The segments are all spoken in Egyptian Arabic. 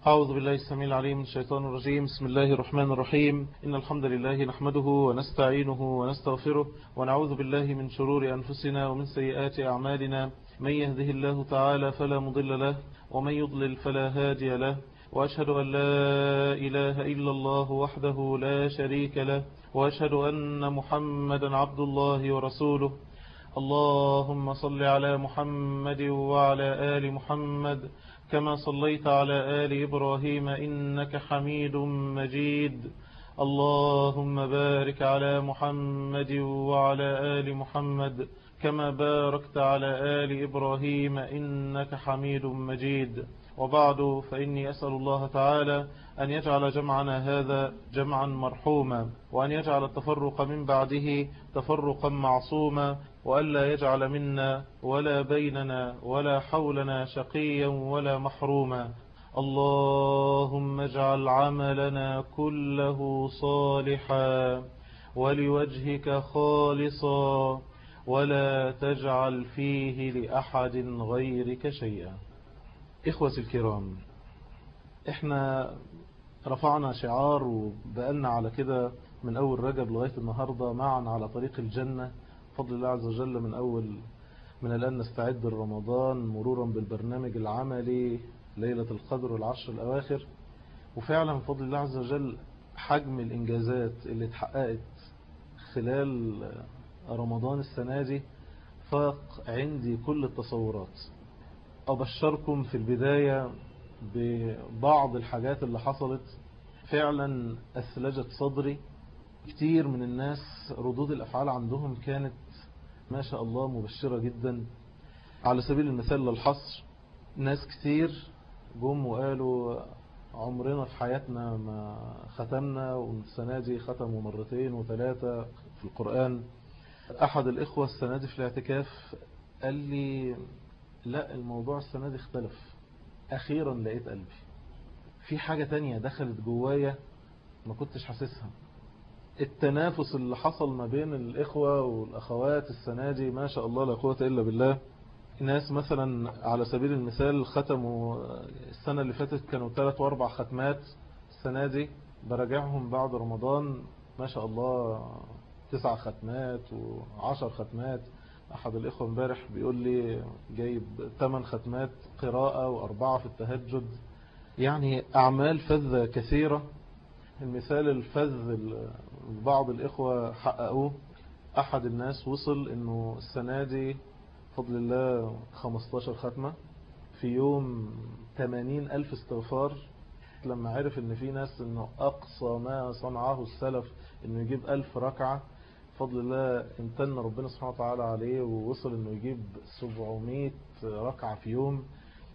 أعوذ بالله السميع العليم من الشيطان الرجيم بسم الله الرحمن الرحيم إن الحمد لله نحمده ونستعينه ونستغفره ونعوذ بالله من شرور أنفسنا ومن سيئات أعمالنا من يهده الله تعالى فلا مضل له ومن يضلل فلا هادي له وأشهد أن لا إله إلا الله وحده لا شريك له وأشهد أن محمدا عبد الله ورسوله اللهم صل على محمد وعلى آل محمد كما صليت على آل إبراهيم إنك حميد مجيد اللهم بارك على محمد وعلى آل محمد كما باركت على آل إبراهيم إنك حميد مجيد وبعد فإني أسأل الله تعالى أن يجعل جمعنا هذا جمعا مرحوما وأن يجعل التفرق من بعده تفرقا معصوما وألا يجعل منا ولا بيننا ولا حولنا شقيا ولا محروما اللهم اجعل عملنا كله صالحا ولوجهك خالصا ولا تجعل فيه لأحد غيرك شيئا إخوة الكرام احنا رفعنا شعار وبقلنا على كده من أول رجب لغاية النهاردة معا على طريق الجنة فضل الله عز وجل من أول من الآن نستعد لرمضان مرورا بالبرنامج العملي ليلة القدر والعشر الأواخر وفعلا فضل الله عز وجل حجم الإنجازات اللي اتحققت خلال رمضان السنة دي فاق عندي كل التصورات أبشركم في البداية ببعض الحاجات اللي حصلت فعلا أثلجت صدري كتير من الناس ردود الأفعال عندهم كانت ما شاء الله مبشرة جدا على سبيل المثال للحصر ناس كتير جم وقالوا عمرنا في حياتنا ما ختمنا والسنة دي ختموا مرتين وثلاثة في القرآن أحد الإخوة السنة دي في الاعتكاف قال لي لا الموضوع السنة دي اختلف أخيرا لقيت قلبي في حاجة تانية دخلت جوايا ما كنتش حاسسها التنافس اللي حصل ما بين الإخوة والأخوات السنة دي ما شاء الله لا قوة إلا بالله ناس مثلا على سبيل المثال ختموا السنة اللي فاتت كانوا ثلاث واربع ختمات السنة دي براجعهم بعد رمضان ما شاء الله تسع ختمات وعشر ختمات أحد الإخوة امبارح بيقول لي جايب ثمان ختمات قراءة وأربعة في التهجد يعني أعمال فذة كثيرة المثال الفذ بعض الإخوة حققوه أحد الناس وصل أنه السنة دي فضل الله 15 ختمة في يوم 80 ألف استغفار لما عرف ان في ناس انه اقصى ما صنعه السلف انه يجيب ألف ركعة فضل الله امتن ربنا سبحانه وتعالى عليه ووصل انه يجيب 700 ركعة في يوم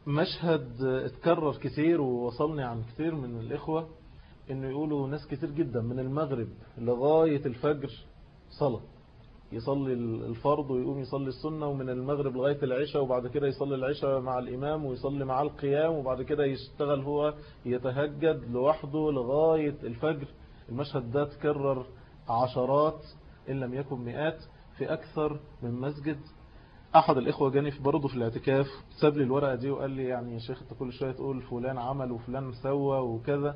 مشهد اتكرر كتير ووصلني عن كتير من الإخوة انه يقولوا ناس كتير جدا من المغرب لغاية الفجر صلاة يصلي الفرض ويقوم يصلي السنة ومن المغرب لغاية العشاء وبعد كده يصلي العشاء مع الإمام ويصلي مع القيام وبعد كده يشتغل هو يتهجد لوحده لغاية الفجر المشهد ده تكرر عشرات إن لم يكن مئات في أكثر من مسجد أحد الإخوة جاني في برضه في الاعتكاف ساب لي الورقة دي وقال لي يعني يا شيخ أنت كل شوية تقول فلان عمل وفلان سوى وكذا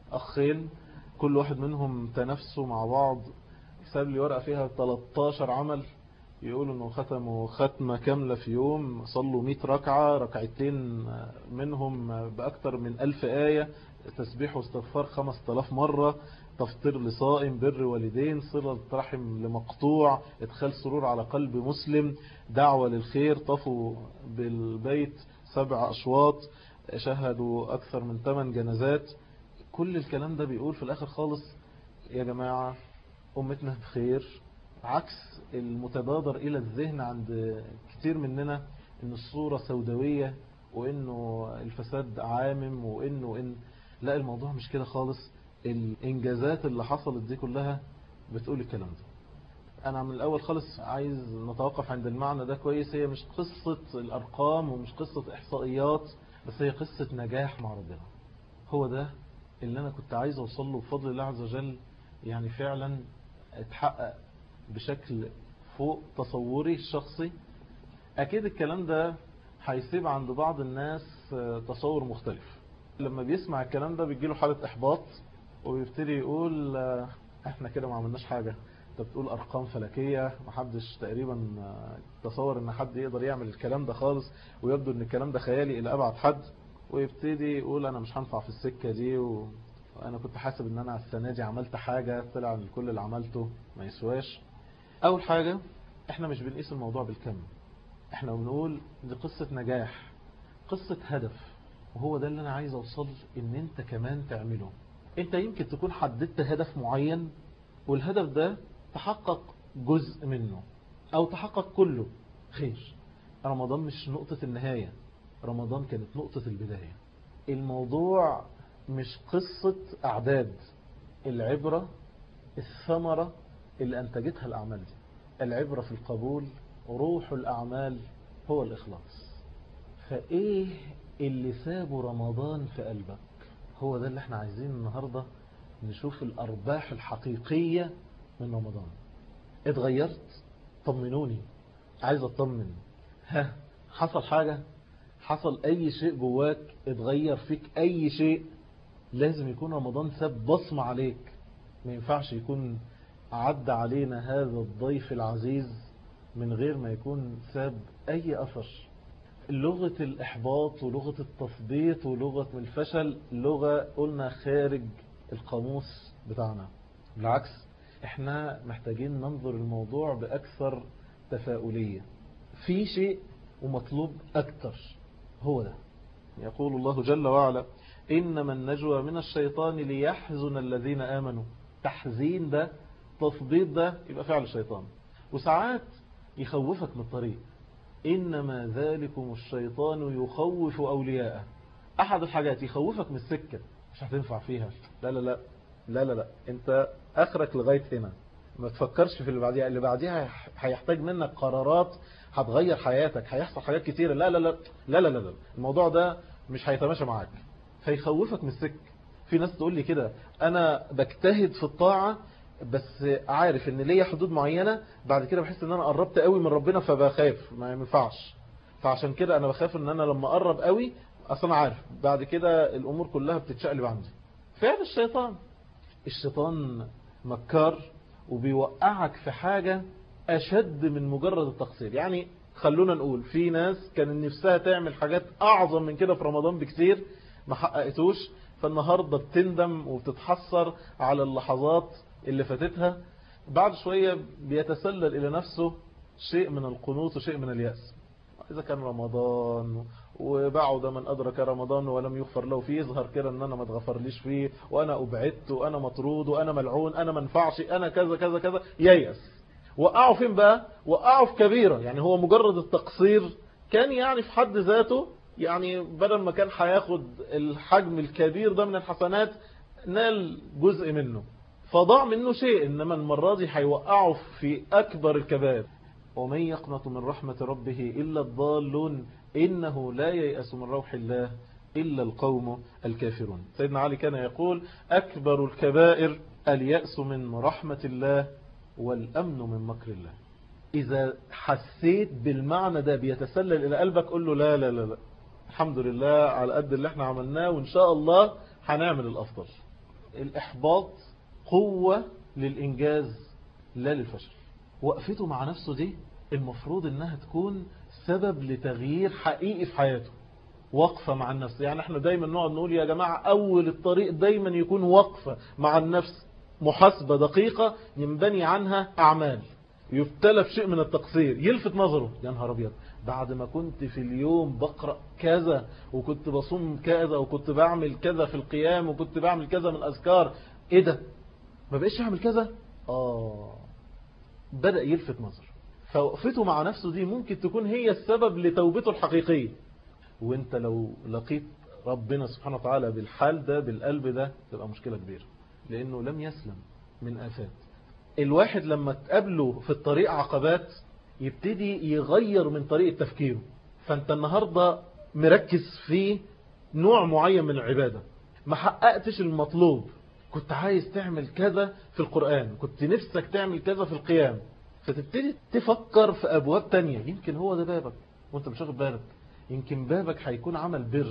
أخين كل واحد منهم تنافسوا مع بعض ساب لي ورقة فيها 13 عمل يقولوا انه ختموا ختمة كاملة في يوم صلوا 100 ركعة ركعتين منهم بأكثر من 1000 آية تسبيح واستغفار 5000 مرة تفطير لصائم بر والدين صلة رحم لمقطوع ادخال سرور على قلب مسلم دعوة للخير طفوا بالبيت سبع أشواط شهدوا أكثر من 8 جنازات كل الكلام ده بيقول في الآخر خالص يا جماعة أمتنا بخير عكس المتبادر إلى الذهن عند كتير مننا إن الصورة سوداوية وإنه الفساد عامم وإنه إن لا الموضوع مش كده خالص الإنجازات اللي حصلت دي كلها بتقول الكلام ده أنا من الأول خالص عايز نتوقف عند المعنى ده كويس هي مش قصة الأرقام ومش قصة إحصائيات بس هي قصة نجاح مع ربنا هو ده اللي أنا كنت عايز أوصل له بفضل الله عز وجل يعني فعلا اتحقق بشكل فوق تصوري الشخصي أكيد الكلام ده هيسيب عند بعض الناس تصور مختلف لما بيسمع الكلام ده بيجيله حالة إحباط ويبتدي يقول آه، احنا كده ما عملناش حاجة انت بتقول ارقام فلكية محدش تقريبا آه، تصور ان حد يقدر يعمل الكلام ده خالص ويبدو ان الكلام ده خيالي الى ابعد حد ويبتدي يقول انا مش هنفع في السكة دي و... وانا كنت حاسب ان انا السنة دي عملت حاجة طلع ان كل اللي عملته ما يسواش اول حاجة احنا مش بنقيس الموضوع بالكم احنا بنقول دي قصة نجاح قصة هدف وهو ده اللي انا عايز اوصل ان انت كمان تعمله انت يمكن تكون حددت هدف معين والهدف ده تحقق جزء منه او تحقق كله خير رمضان مش نقطة النهاية رمضان كانت نقطة البداية الموضوع مش قصة اعداد العبرة الثمرة اللي انتجتها الاعمال دي العبرة في القبول روح الاعمال هو الاخلاص فايه اللي سابه رمضان في قلبك هو ده اللي احنا عايزين النهاردة نشوف الأرباح الحقيقية من رمضان اتغيرت طمنوني عايز اطمن ها حصل حاجة حصل اي شيء جواك اتغير فيك اي شيء لازم يكون رمضان ساب بصمة عليك ما ينفعش يكون عدى علينا هذا الضيف العزيز من غير ما يكون ساب اي اثر لغة الإحباط ولغة التثبيط ولغة الفشل لغة قلنا خارج القاموس بتاعنا بالعكس احنا محتاجين ننظر الموضوع بأكثر تفاؤلية في شيء ومطلوب أكثر هو ده يقول الله جل وعلا إنما النجوى من الشيطان ليحزن الذين آمنوا تحزين ده تثبيط ده يبقى فعل الشيطان وساعات يخوفك من الطريق إنما ذلكم الشيطان يخوف أولياءه أحد الحاجات يخوفك من السكة مش هتنفع فيها لا لا لا لا لا لا انت اخرك لغاية هنا ما تفكرش في اللي بعديها اللي بعديها هيحتاج منك قرارات هتغير حياتك هيحصل حاجات كتيرة لا لا لا لا لا لا, لا. الموضوع ده مش هيتماشى معاك فيخوفك من السكة في ناس تقول لي كده انا بجتهد في الطاعة بس عارف ان ليا حدود معينة بعد كده بحس ان انا قربت قوي من ربنا فبخاف ما ينفعش فعشان كده انا بخاف ان انا لما اقرب قوي اصلا عارف بعد كده الامور كلها بتتشقلب عندي فعل الشيطان الشيطان مكار وبيوقعك في حاجة اشد من مجرد التقصير يعني خلونا نقول في ناس كان نفسها تعمل حاجات اعظم من كده في رمضان بكثير ما حققتوش فالنهاردة بتندم وبتتحسر على اللحظات اللي فاتتها بعد شوية بيتسلل إلى نفسه شيء من القنوط وشيء من اليأس إذا كان رمضان وبعد من أدرك رمضان ولم يغفر له فيه يظهر كده أن أنا ما اتغفرليش فيه وأنا أبعدت وأنا مطرود وأنا ملعون أنا منفعش أنا كذا كذا كذا ييأس وقعوا فين بقى وقعوا في كبيرة يعني هو مجرد التقصير كان يعني في حد ذاته يعني بدل ما كان هياخد الحجم الكبير ده من الحسنات نال جزء منه فضاع منه شيء إنما المرة دي هيوقعه في أكبر الكبائر ومن يقنط من رحمة ربه إلا الضالون إنه لا ييأس من روح الله إلا القوم الكافرون سيدنا علي كان يقول أكبر الكبائر اليأس من رحمة الله والأمن من مكر الله إذا حسيت بالمعنى ده بيتسلل إلى قلبك قل له لا لا لا لا الحمد لله على قد اللي احنا عملناه وإن شاء الله هنعمل الأفضل الإحباط قوة للإنجاز لا للفشل وقفته مع نفسه دي المفروض انها تكون سبب لتغيير حقيقي في حياته وقفة مع النفس يعني احنا دايما نقعد نقول يا جماعة اول الطريق دايما يكون وقفة مع النفس محاسبة دقيقة ينبني عنها اعمال يبتلى في شيء من التقصير يلفت نظره يا نهار ابيض بعد ما كنت في اليوم بقرأ كذا وكنت بصوم كذا وكنت بعمل كذا في القيام وكنت بعمل كذا من اذكار ايه ده ما بقيش يعمل كذا اه بدأ يلفت نظر فوقفته مع نفسه دي ممكن تكون هي السبب لتوبته الحقيقية وانت لو لقيت ربنا سبحانه وتعالى بالحال ده بالقلب ده تبقى مشكلة كبيرة لانه لم يسلم من آفات الواحد لما تقابله في الطريق عقبات يبتدي يغير من طريقة تفكيره فانت النهاردة مركز في نوع معين من العبادة ما حققتش المطلوب كنت عايز تعمل كذا في القرآن كنت نفسك تعمل كذا في القيام فتبتدي تفكر في أبواب تانية يمكن هو ده بابك وانت مش واخد بالك يمكن بابك هيكون عمل بر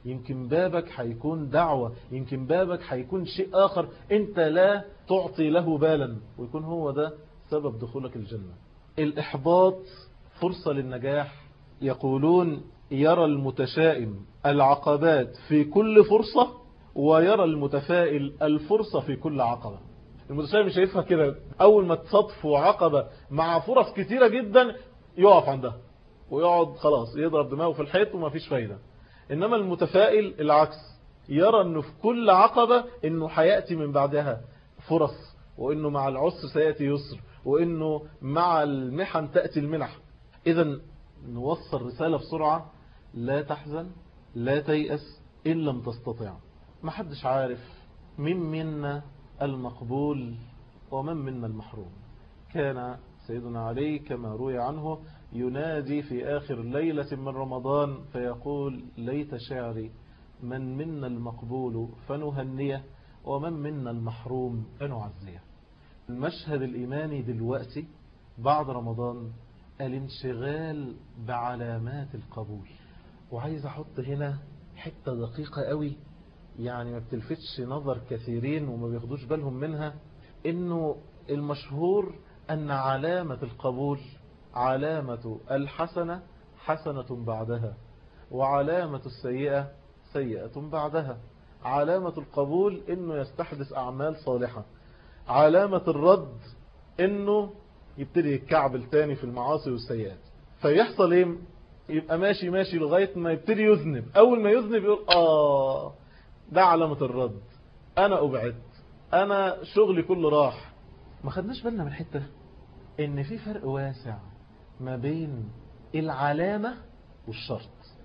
يمكن بابك هيكون دعوة يمكن بابك هيكون شيء آخر انت لا تعطي له بالا ويكون هو ده سبب دخولك الجنة الإحباط فرصة للنجاح يقولون يرى المتشائم العقبات في كل فرصة ويرى المتفائل الفرصة في كل عقبة المتشائم شايفها كده أول ما تصطفوا عقبة مع فرص كتيرة جدا يقف عندها ويقعد خلاص يضرب دماغه في الحيط وما فيش فايدة إنما المتفائل العكس يرى أنه في كل عقبة أنه حياتي من بعدها فرص وأنه مع العسر سيأتي يسر وأنه مع المحن تأتي المنح إذا نوصل رسالة بسرعة لا تحزن لا تيأس إن لم تستطع ما حدش عارف من منا المقبول ومن منا المحروم كان سيدنا علي كما روي عنه ينادي في آخر ليلة من رمضان فيقول ليت شعري من منا المقبول فنهنيه ومن منا المحروم فنعزيه المشهد الإيماني دلوقتي بعد رمضان الانشغال بعلامات القبول وعايز أحط هنا حتة دقيقة قوي يعني ما بتلفتش نظر كثيرين وما بياخدوش بالهم منها انه المشهور ان علامة القبول علامة الحسنة حسنة بعدها وعلامة السيئة سيئة بعدها علامة القبول انه يستحدث اعمال صالحة علامة الرد انه يبتدي يتكعبل تاني في المعاصي والسيئات فيحصل ايه يبقى ماشي ماشي لغاية ما يبتدي يذنب اول ما يذنب يقول اه ده علامة الرد انا ابعدت انا شغلي كله راح ما خدناش بالنا من حتة ان في فرق واسع ما بين العلامة والشرط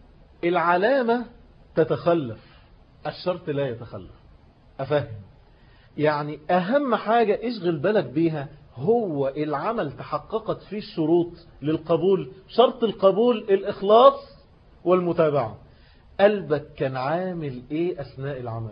العلامة تتخلف الشرط لا يتخلف أفهم يعني أهم حاجة اشغل بالك بيها هو العمل تحققت فيه الشروط للقبول شرط القبول الإخلاص والمتابعة قلبك كان عامل ايه أثناء العمل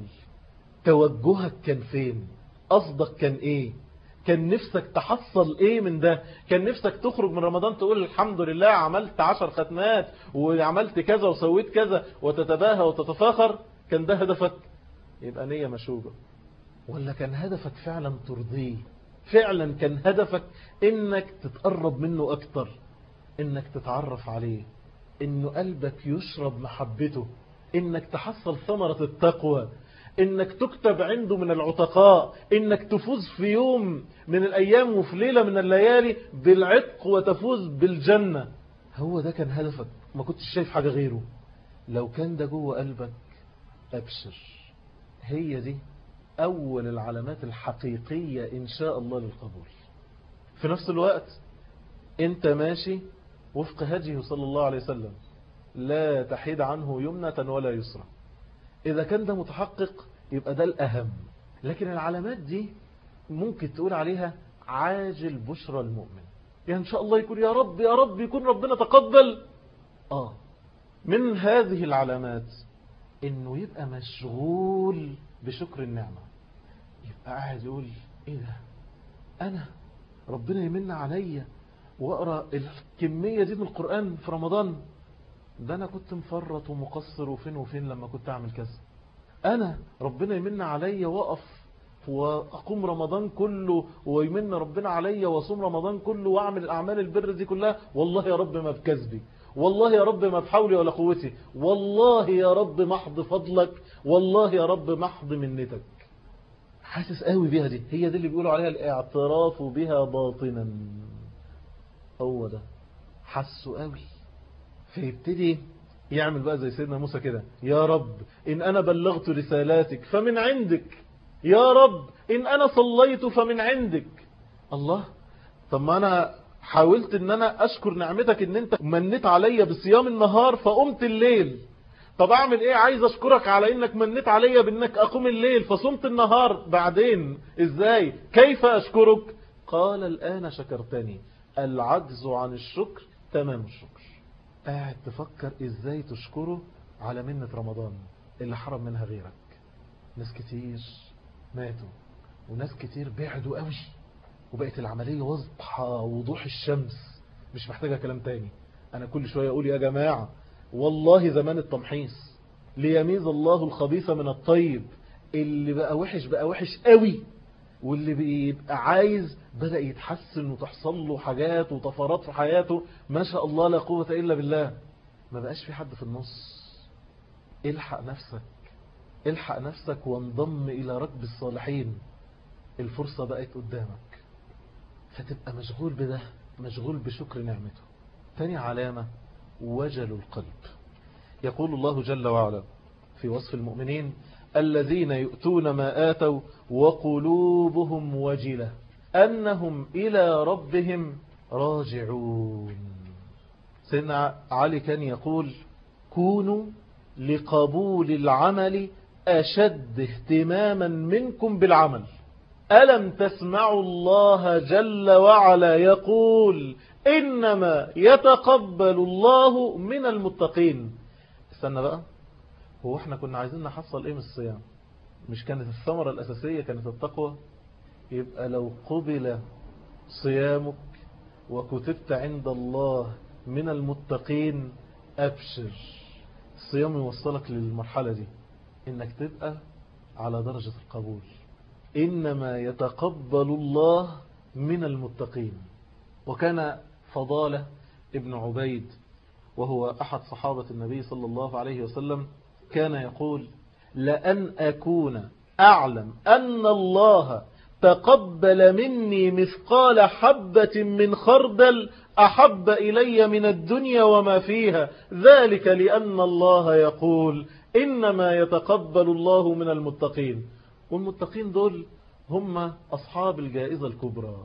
توجهك كان فين قصدك كان ايه كان نفسك تحصل ايه من ده كان نفسك تخرج من رمضان تقول الحمد لله عملت عشر ختمات وعملت كذا وسويت كذا وتتباهى وتتفاخر كان ده هدفك يبقى نية مشوبة ولا كان هدفك فعلا ترضيه فعلا كان هدفك انك تتقرب منه اكتر انك تتعرف عليه انه قلبك يشرب محبته انك تحصل ثمرة التقوى انك تكتب عنده من العتقاء انك تفوز في يوم من الايام وفي ليلة من الليالي بالعتق وتفوز بالجنة هو ده كان هدفك ما كنتش شايف حاجة غيره لو كان ده جوه قلبك ابشر هي دي اول العلامات الحقيقية ان شاء الله للقبول في نفس الوقت انت ماشي وفق هديه صلى الله عليه وسلم لا تحيد عنه يمنة ولا يسرى إذا كان ده متحقق يبقى ده الأهم لكن العلامات دي ممكن تقول عليها عاجل بشرى المؤمن يعني إن شاء الله يكون يا رب يا رب يكون ربنا تقبل آه من هذه العلامات إنه يبقى مشغول بشكر النعمة يبقى قاعد يقول إيه ده أنا ربنا يمن عليا وأقرأ الكمية دي من القرآن في رمضان ده أنا كنت مفرط ومقصر وفين وفين لما كنت أعمل كذا أنا ربنا يمن عليا وأقف وأقوم رمضان كله ويمن ربنا عليا وأصوم رمضان كله وأعمل الأعمال البر دي كلها والله يا رب ما بكذبي والله يا رب ما بحولي ولا قوتي والله يا رب محض فضلك والله يا رب محض منتك حاسس قوي بيها دي هي دي اللي بيقولوا عليها الاعتراف بها باطنا هو ده حسه قوي فيبتدي يعمل بقى زي سيدنا موسى كده يا رب إن أنا بلغت رسالاتك فمن عندك يا رب إن أنا صليت فمن عندك الله طب ما أنا حاولت ان انا اشكر نعمتك ان انت منيت عليا بصيام النهار فقمت الليل طب اعمل ايه عايز اشكرك على انك منيت عليا بانك اقوم الليل فصمت النهار بعدين ازاي كيف اشكرك قال الان شكرتني العجز عن الشكر تمام الشكر قاعد تفكر ازاي تشكره على منة رمضان اللي حرم منها غيرك ناس كتير ماتوا وناس كتير بعدوا قوي وبقت العملية واضحة وضوح الشمس مش محتاجة كلام تاني انا كل شوية اقول يا جماعة والله زمان التمحيص ليميز الله الخبيث من الطيب اللي بقى وحش بقى وحش قوي واللي بيبقى عايز بدأ يتحسن وتحصل له حاجات وطفرات في حياته ما شاء الله لا قوة إلا بالله ما بقاش في حد في النص الحق نفسك الحق نفسك وانضم إلى ركب الصالحين الفرصة بقت قدامك فتبقى مشغول بده مشغول بشكر نعمته تاني علامة وجل القلب يقول الله جل وعلا في وصف المؤمنين الذين يؤتون ما آتوا وقلوبهم وجلة أنهم إلى ربهم راجعون سيدنا علي كان يقول كونوا لقبول العمل أشد اهتماما منكم بالعمل ألم تسمعوا الله جل وعلا يقول إنما يتقبل الله من المتقين استنى بقى هو احنا كنا عايزين نحصل ايه من الصيام مش كانت الثمرة الأساسية كانت التقوى يبقى لو قبل صيامك وكتبت عند الله من المتقين أبشر الصيام يوصلك للمرحلة دي إنك تبقى على درجة القبول إنما يتقبل الله من المتقين وكان فضالة ابن عبيد وهو أحد صحابة النبي صلى الله عليه وسلم كان يقول لأن أكون أعلم أن الله تقبل مني مثقال حبة من خردل أحب إلي من الدنيا وما فيها ذلك لأن الله يقول إنما يتقبل الله من المتقين والمتقين دول هم أصحاب الجائزة الكبرى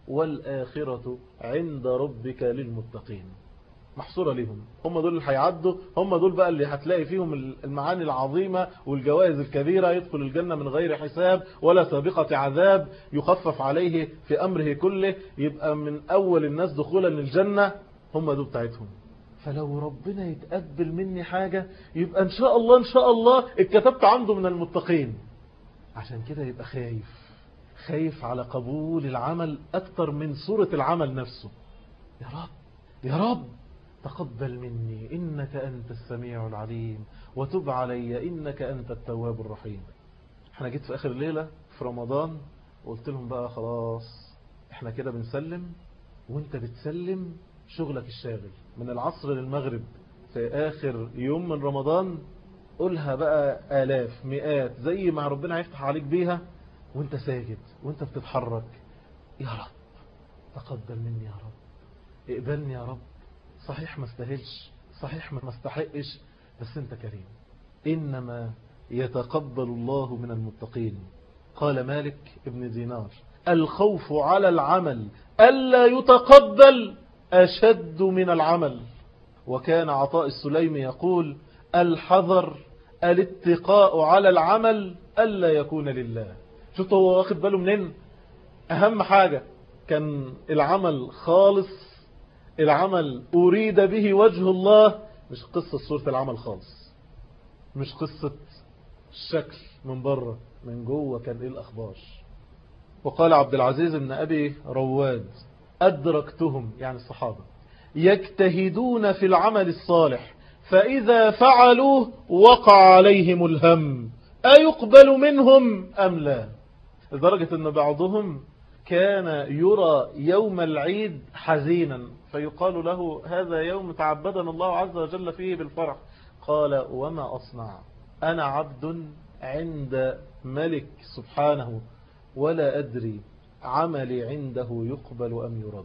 والآخرة عند ربك للمتقين محصورة لهم هم دول اللي هيعدوا هم دول بقى اللي هتلاقي فيهم المعاني العظيمة والجوائز الكبيرة يدخل الجنة من غير حساب ولا سابقة عذاب يخفف عليه في أمره كله يبقى من أول الناس دخولا للجنة هم دول بتاعتهم فلو ربنا يتقبل مني حاجة يبقى إن شاء الله إن شاء الله اتكتبت عنده من المتقين عشان كده يبقى خايف خايف على قبول العمل أكتر من صورة العمل نفسه يا رب يا رب تقبل مني إنك أنت السميع العليم وتب علي إنك أنت التواب الرحيم احنا جيت في آخر ليلة في رمضان وقلت لهم بقى خلاص احنا كده بنسلم وانت بتسلم شغلك الشاغل من العصر للمغرب في آخر يوم من رمضان قولها بقى آلاف مئات زي ما ربنا هيفتح عليك بيها وانت ساجد وانت بتتحرك يا رب تقبل مني يا رب اقبلني يا رب صحيح ما استاهلش صحيح ما استحقش بس انت كريم إنما يتقبل الله من المتقين قال مالك ابن دينار الخوف على العمل ألا يتقبل أشد من العمل وكان عطاء السليم يقول الحذر الاتقاء على العمل ألا يكون لله شفت هو واخد باله منين أهم حاجة كان العمل خالص العمل أريد به وجه الله مش قصة صورة العمل خالص مش قصة الشكل من بره من جوه كان إيه الأخبار وقال عبد العزيز بن أبي رواد أدركتهم يعني الصحابة يجتهدون في العمل الصالح فإذا فعلوه وقع عليهم الهم أيقبل منهم أم لا لدرجة أن بعضهم كان يرى يوم العيد حزينا فيقال له هذا يوم تعبدنا الله عز وجل فيه بالفرح قال وما أصنع أنا عبد عند ملك سبحانه ولا أدري عملي عنده يقبل أم يرد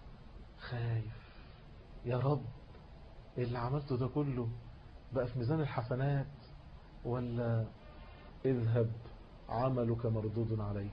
خايف يا رب اللي عملته ده كله بقى في ميزان الحسنات ولا اذهب عملك مردود عليك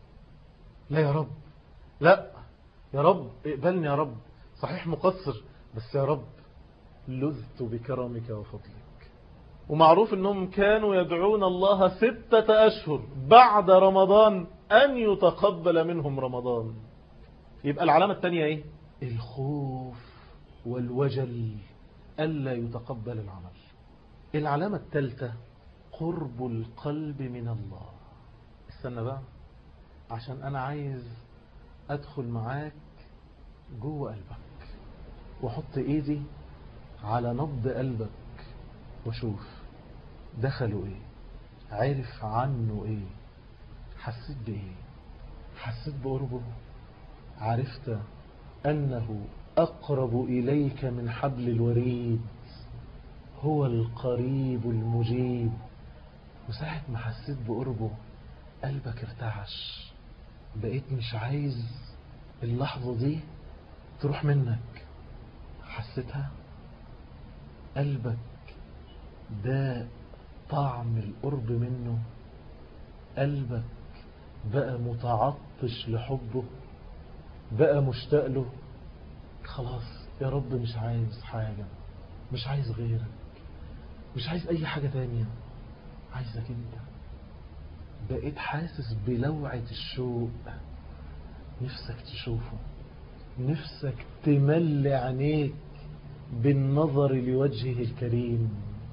لا يا رب لا يا رب اقبلني يا رب صحيح مقصر بس يا رب لذت بكرمك وفضلك ومعروف انهم كانوا يدعون الله ستة اشهر بعد رمضان ان يتقبل منهم رمضان يبقى العلامة الثانية ايه الخوف والوجل ألا يتقبل العمل العلامة الثالثة قرب القلب من الله استنى بقى عشان أنا عايز أدخل معاك جوه قلبك وحط إيدي على نبض قلبك وشوف دخلوا ايه عرف عنه ايه حسيت بايه حسيت بقربه عرفت انه اقرب اليك من حبل الوريد هو القريب المجيب وساعة ما حسيت بقربه قلبك ارتعش بقيت مش عايز اللحظة دي تروح منك حسيتها قلبك ده طعم القرب منه قلبك بقى متعطش لحبه بقى مشتاق له خلاص يا رب مش عايز حاجة مش عايز غيرك مش عايز اي حاجة تانية عايزك انت بقيت حاسس بلوعة الشوق نفسك تشوفه نفسك تمل عينيك بالنظر لوجهه الكريم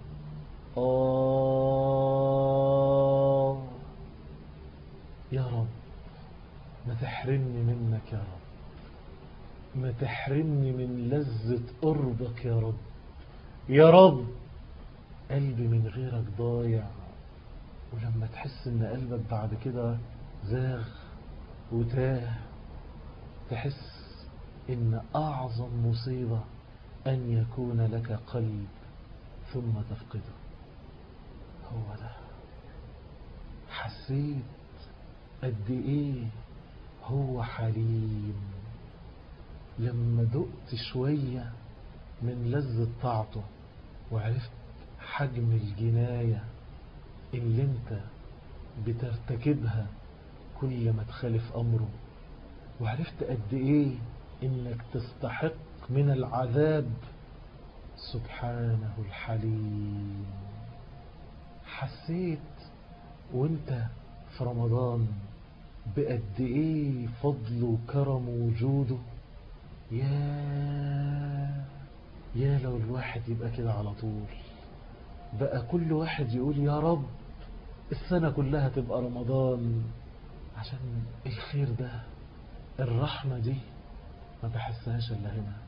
آه يا رب ما تحرمني منك يا رب ما تحرمني من لذة قربك يا رب يا رب قلبي من غيرك ضايع ولما تحس ان قلبك بعد كده زاغ وتاه تحس ان اعظم مصيبة ان يكون لك قلب ثم تفقده هو ده حسيت قد ايه هو حليم لما دقت شوية من لذة طاعته وعرفت حجم الجناية اللي انت بترتكبها كل ما تخالف امره وعرفت قد ايه انك تستحق من العذاب سبحانه الحليم حسيت وانت في رمضان بقد ايه فضل وكرم وجوده يا يا لو الواحد يبقى كده على طول بقى كل واحد يقول يا رب السنة كلها تبقى رمضان عشان الخير ده الرحمة دي ما بحسهاش الا هنا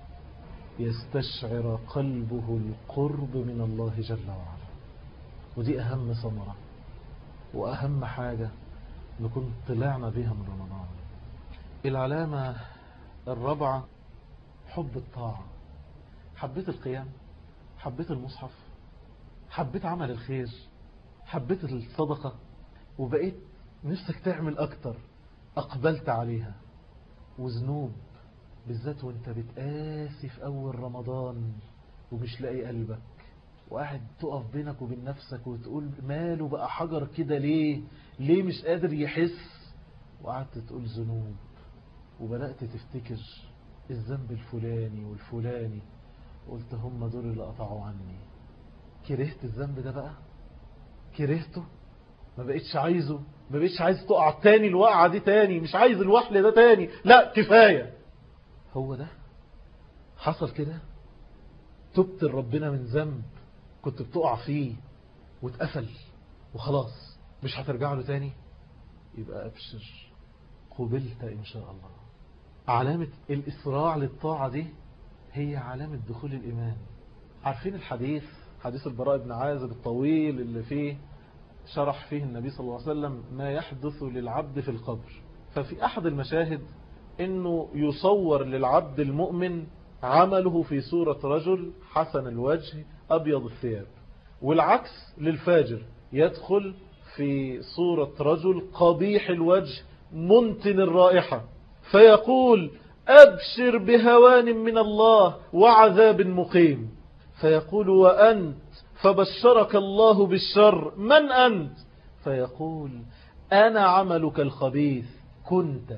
يستشعر قلبه القرب من الله جل وعلا ودي أهم ثمرة وأهم حاجة نكون طلعنا بها من رمضان العلامة الرابعة حب الطاعة حبيت القيام حبيت المصحف حبيت عمل الخير حبيت الصدقة وبقيت نفسك تعمل أكتر أقبلت عليها وذنوب بالذات وانت بتقاسي في أول رمضان ومش لاقي قلبك وقاعد تقف بينك وبين نفسك وتقول ماله بقى حجر كده ليه ليه مش قادر يحس وقعدت تقول ذنوب وبدأت تفتكر الذنب الفلاني والفلاني قلت هم دول اللي قطعوا عني كرهت الذنب ده بقى كرهته ما بقيتش عايزه ما بقيتش عايز تقع تاني الوقعة دي تاني مش عايز الوحل ده تاني لا كفاية هو ده حصل كده تبت لربنا من ذنب كنت بتقع فيه واتقفل وخلاص مش هترجع له تاني يبقى أبشر قبلت إن شاء الله علامة الإسراع للطاعة دي هي علامة دخول الإيمان عارفين الحديث حديث البراء بن عازب الطويل اللي فيه شرح فيه النبي صلى الله عليه وسلم ما يحدث للعبد في القبر ففي أحد المشاهد أنه يصور للعبد المؤمن عمله في صورة رجل حسن الوجه أبيض الثياب والعكس للفاجر يدخل في صورة رجل قبيح الوجه منتن الرائحة فيقول أبشر بهوان من الله وعذاب مقيم فيقول وأنت فبشرك الله بالشر من أنت فيقول أنا عملك الخبيث كنت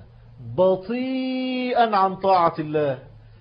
بطيئا عن طاعة الله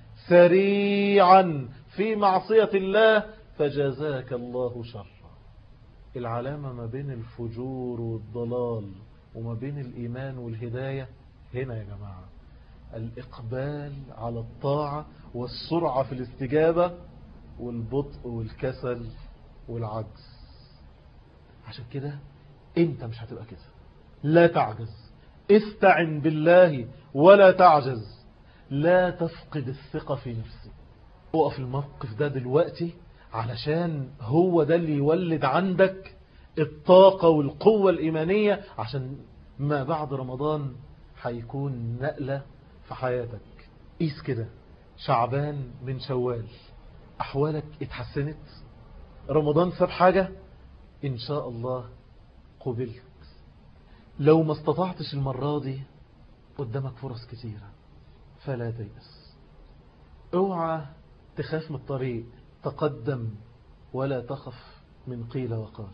سريعا في معصية الله فجزاك الله شرا العلامة ما بين الفجور والضلال وما بين الإيمان والهداية هنا يا جماعة الإقبال على الطاعة والسرعة في الاستجابة والبطء والكسل والعجز عشان كده انت مش هتبقى كده لا تعجز استعن بالله ولا تعجز لا تفقد الثقة في نفسك اقف الموقف ده دلوقتي علشان هو ده اللي يولد عندك الطاقة والقوة الإيمانية عشان ما بعد رمضان هيكون نقلة في حياتك قيس كده شعبان من شوال أحوالك اتحسنت رمضان ساب حاجة إن شاء الله قبلت لو ما استطعتش المرة دي قدامك فرص كتيرة فلا تيأس اوعى تخاف من الطريق تقدم ولا تخف من قيل وقال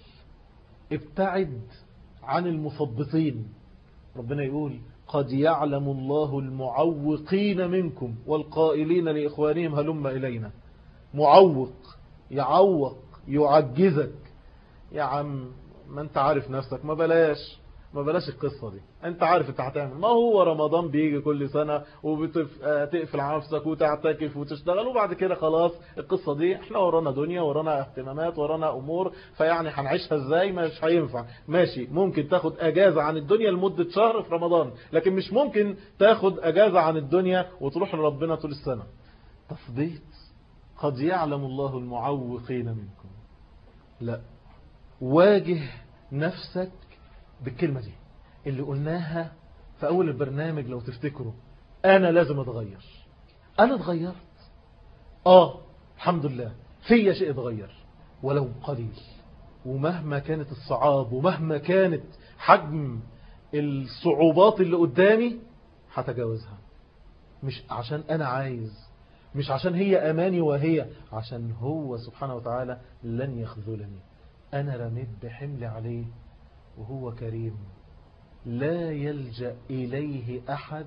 ابتعد عن المثبطين ربنا يقول قد يعلم الله المعوقين منكم والقائلين لإخوانهم هلم إلينا معوق يعوق يعجزك يا عم ما انت عارف نفسك ما بلاش ما بلاش القصة دي انت عارف انت هتعمل ما هو رمضان بيجي كل سنة وبتقفل على نفسك وتعتكف وتشتغل وبعد كده خلاص القصة دي احنا ورانا دنيا ورانا اهتمامات ورانا امور فيعني هنعيشها ازاي مش هينفع ماشي ممكن تاخد اجازة عن الدنيا لمدة شهر في رمضان لكن مش ممكن تاخد اجازة عن الدنيا وتروح لربنا طول السنة تثبيت قد يعلم الله المعوقين منكم لا واجه نفسك بالكلمة دي اللي قلناها في أول البرنامج لو تفتكروا أنا لازم أتغير أنا اتغيرت آه الحمد لله في شيء اتغير ولو قليل ومهما كانت الصعاب ومهما كانت حجم الصعوبات اللي قدامي هتجاوزها مش عشان أنا عايز مش عشان هي أماني وهي عشان هو سبحانه وتعالى لن يخذلني أنا رميت بحمل عليه وهو كريم لا يلجأ إليه أحد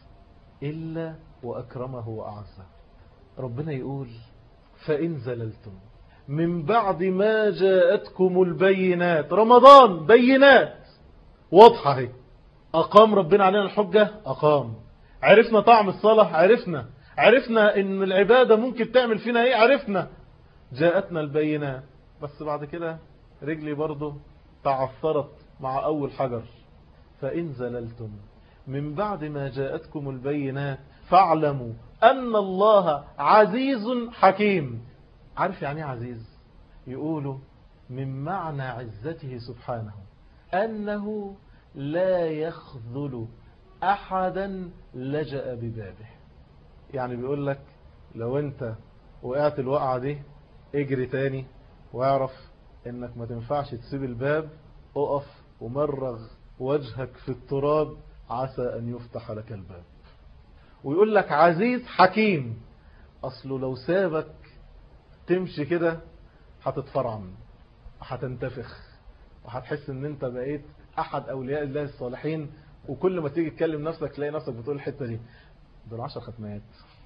إلا وأكرمه وأعزه ربنا يقول فإن زللتم من بعد ما جاءتكم البينات رمضان بينات واضحة هي أقام ربنا علينا الحجة أقام عرفنا طعم الصلاة عرفنا عرفنا ان العبادة ممكن تعمل فينا ايه عرفنا جاءتنا البينات بس بعد كده رجلي برضو تعثرت مع أول حجر فإن زللتم من بعد ما جاءتكم البينات فاعلموا أن الله عزيز حكيم عارف يعني عزيز يقولوا من معنى عزته سبحانه أنه لا يخذل أحدا لجأ ببابه يعني بيقول لك لو انت وقعت الوقعة دي اجري تاني واعرف انك ما تنفعش تسيب الباب اقف ومرغ وجهك في التراب عسى ان يفتح لك الباب ويقول لك عزيز حكيم اصله لو سابك تمشي كده هتتفرعن وهتنتفخ وهتحس ان انت بقيت احد اولياء الله الصالحين وكل ما تيجي تكلم نفسك تلاقي نفسك بتقول الحتة دي دول عشر ختمات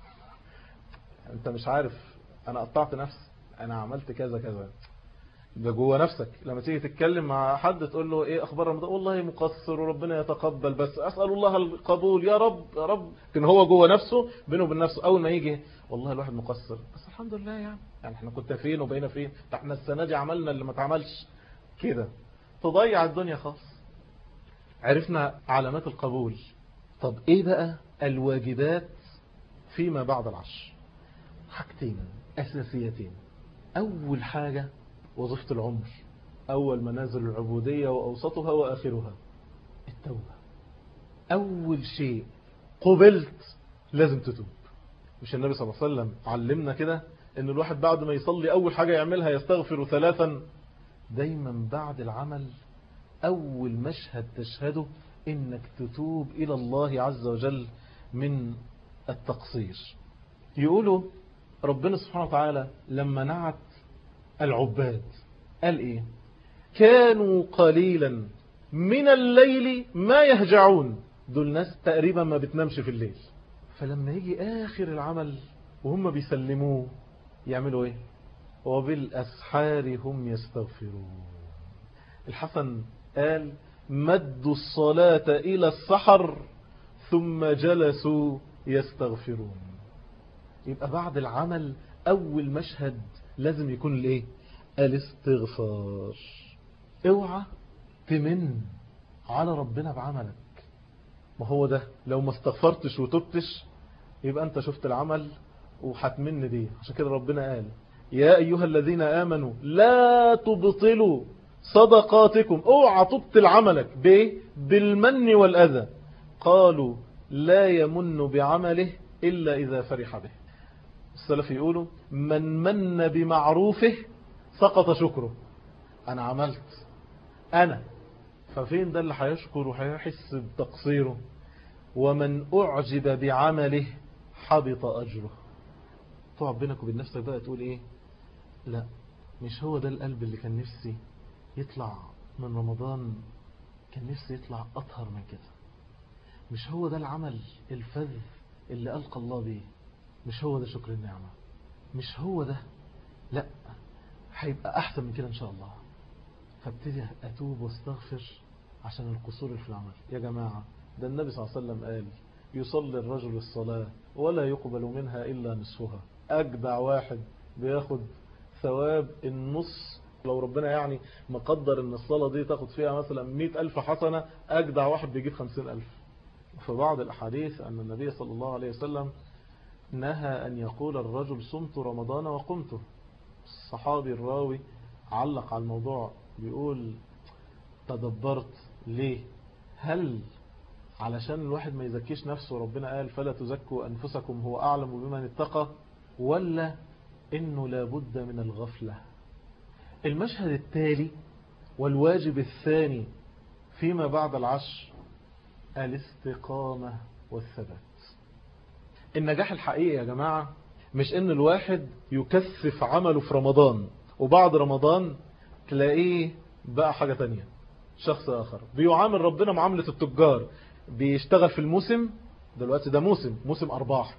انت مش عارف انا قطعت نفسي انا عملت كذا كذا ده جوه نفسك لما تيجي تتكلم مع حد تقول له ايه اخبار رمضان والله مقصر وربنا يتقبل بس اسال الله القبول يا رب يا رب لكن هو جوه نفسه بينه وبين نفسه اول ما يجي والله الواحد مقصر بس الحمد لله يعني يعني احنا كنت فين وبقينا فين ده احنا السنه دي عملنا اللي ما اتعملش كده تضيع الدنيا خالص عرفنا علامات القبول طب ايه بقى الواجبات فيما بعد العشر حاجتين اساسيتين اول حاجه وظيفة العمر أول منازل العبودية وأوسطها وآخرها التوبة أول شيء قبلت لازم تتوب مش النبي صلى الله عليه وسلم علمنا كده ان الواحد بعد ما يصلي أول حاجة يعملها يستغفر ثلاثا دايما بعد العمل أول مشهد تشهده إنك تتوب إلى الله عز وجل من التقصير يقولوا ربنا سبحانه وتعالى لما نعت العباد قال ايه كانوا قليلا من الليل ما يهجعون دول ناس تقريبا ما بتنامش في الليل فلما يجي آخر العمل وهم بيسلموه يعملوا ايه وبالأسحار هم يستغفرون الحسن قال مدوا الصلاة إلى السحر ثم جلسوا يستغفرون يبقى بعد العمل أول مشهد لازم يكون الايه الاستغفار اوعى تمن على ربنا بعملك ما هو ده لو ما استغفرتش وتبتش يبقى انت شفت العمل وهتمن بيه عشان كده ربنا قال يا أيها الذين آمنوا لا تبطلوا صدقاتكم اوعى تبطل عملك بايه بالمن والأذى قالوا لا يمن بعمله إلا إذا فرح به السلف يقولوا من من بمعروفه سقط شكره أنا عملت أنا ففين ده اللي هيشكر وهيحس بتقصيره ومن أعجب بعمله حبط أجره تقعد بينك وبين نفسك بقى تقول إيه لا مش هو ده القلب اللي كان نفسي يطلع من رمضان كان نفسي يطلع أطهر من كده مش هو ده العمل الفذ اللي ألقى الله به مش هو ده شكر النعمة مش هو ده لا هيبقى أحسن من كده إن شاء الله فابتدي أتوب واستغفر عشان القصور اللي في العمل يا جماعة ده النبي صلى الله عليه وسلم قال يصلي الرجل الصلاة ولا يقبل منها إلا نصفها أجدع واحد بياخد ثواب النص لو ربنا يعني مقدر ان الصلاة دي تاخد فيها مثلا مئة ألف حسنة أجدع واحد بيجيب خمسين ألف في بعض الأحاديث أن النبي صلى الله عليه وسلم نهى أن يقول الرجل صمت رمضان وقمته الصحابي الراوي علق على الموضوع بيقول تدبرت ليه هل علشان الواحد ما يزكيش نفسه ربنا قال فلا تزكوا أنفسكم هو أعلم بمن اتقى ولا إنه لابد من الغفلة المشهد التالي والواجب الثاني فيما بعد العشر الاستقامة والثبات النجاح الحقيقي يا جماعة مش ان الواحد يكثف عمله في رمضان وبعد رمضان تلاقيه بقى حاجة تانية شخص آخر بيعامل ربنا معاملة التجار بيشتغل في الموسم دلوقتي ده موسم موسم أرباح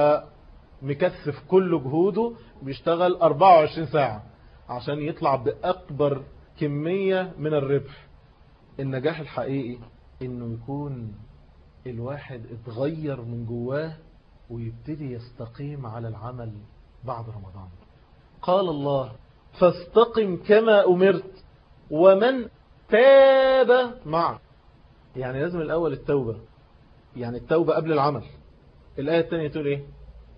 فمكثف كل جهوده بيشتغل 24 ساعة عشان يطلع بأكبر كمية من الربح النجاح الحقيقي انه يكون الواحد اتغير من جواه ويبتدي يستقيم على العمل بعد رمضان قال الله فاستقم كما أمرت ومن تاب معك يعني لازم الأول التوبة يعني التوبة قبل العمل الآية الثانية تقول إيه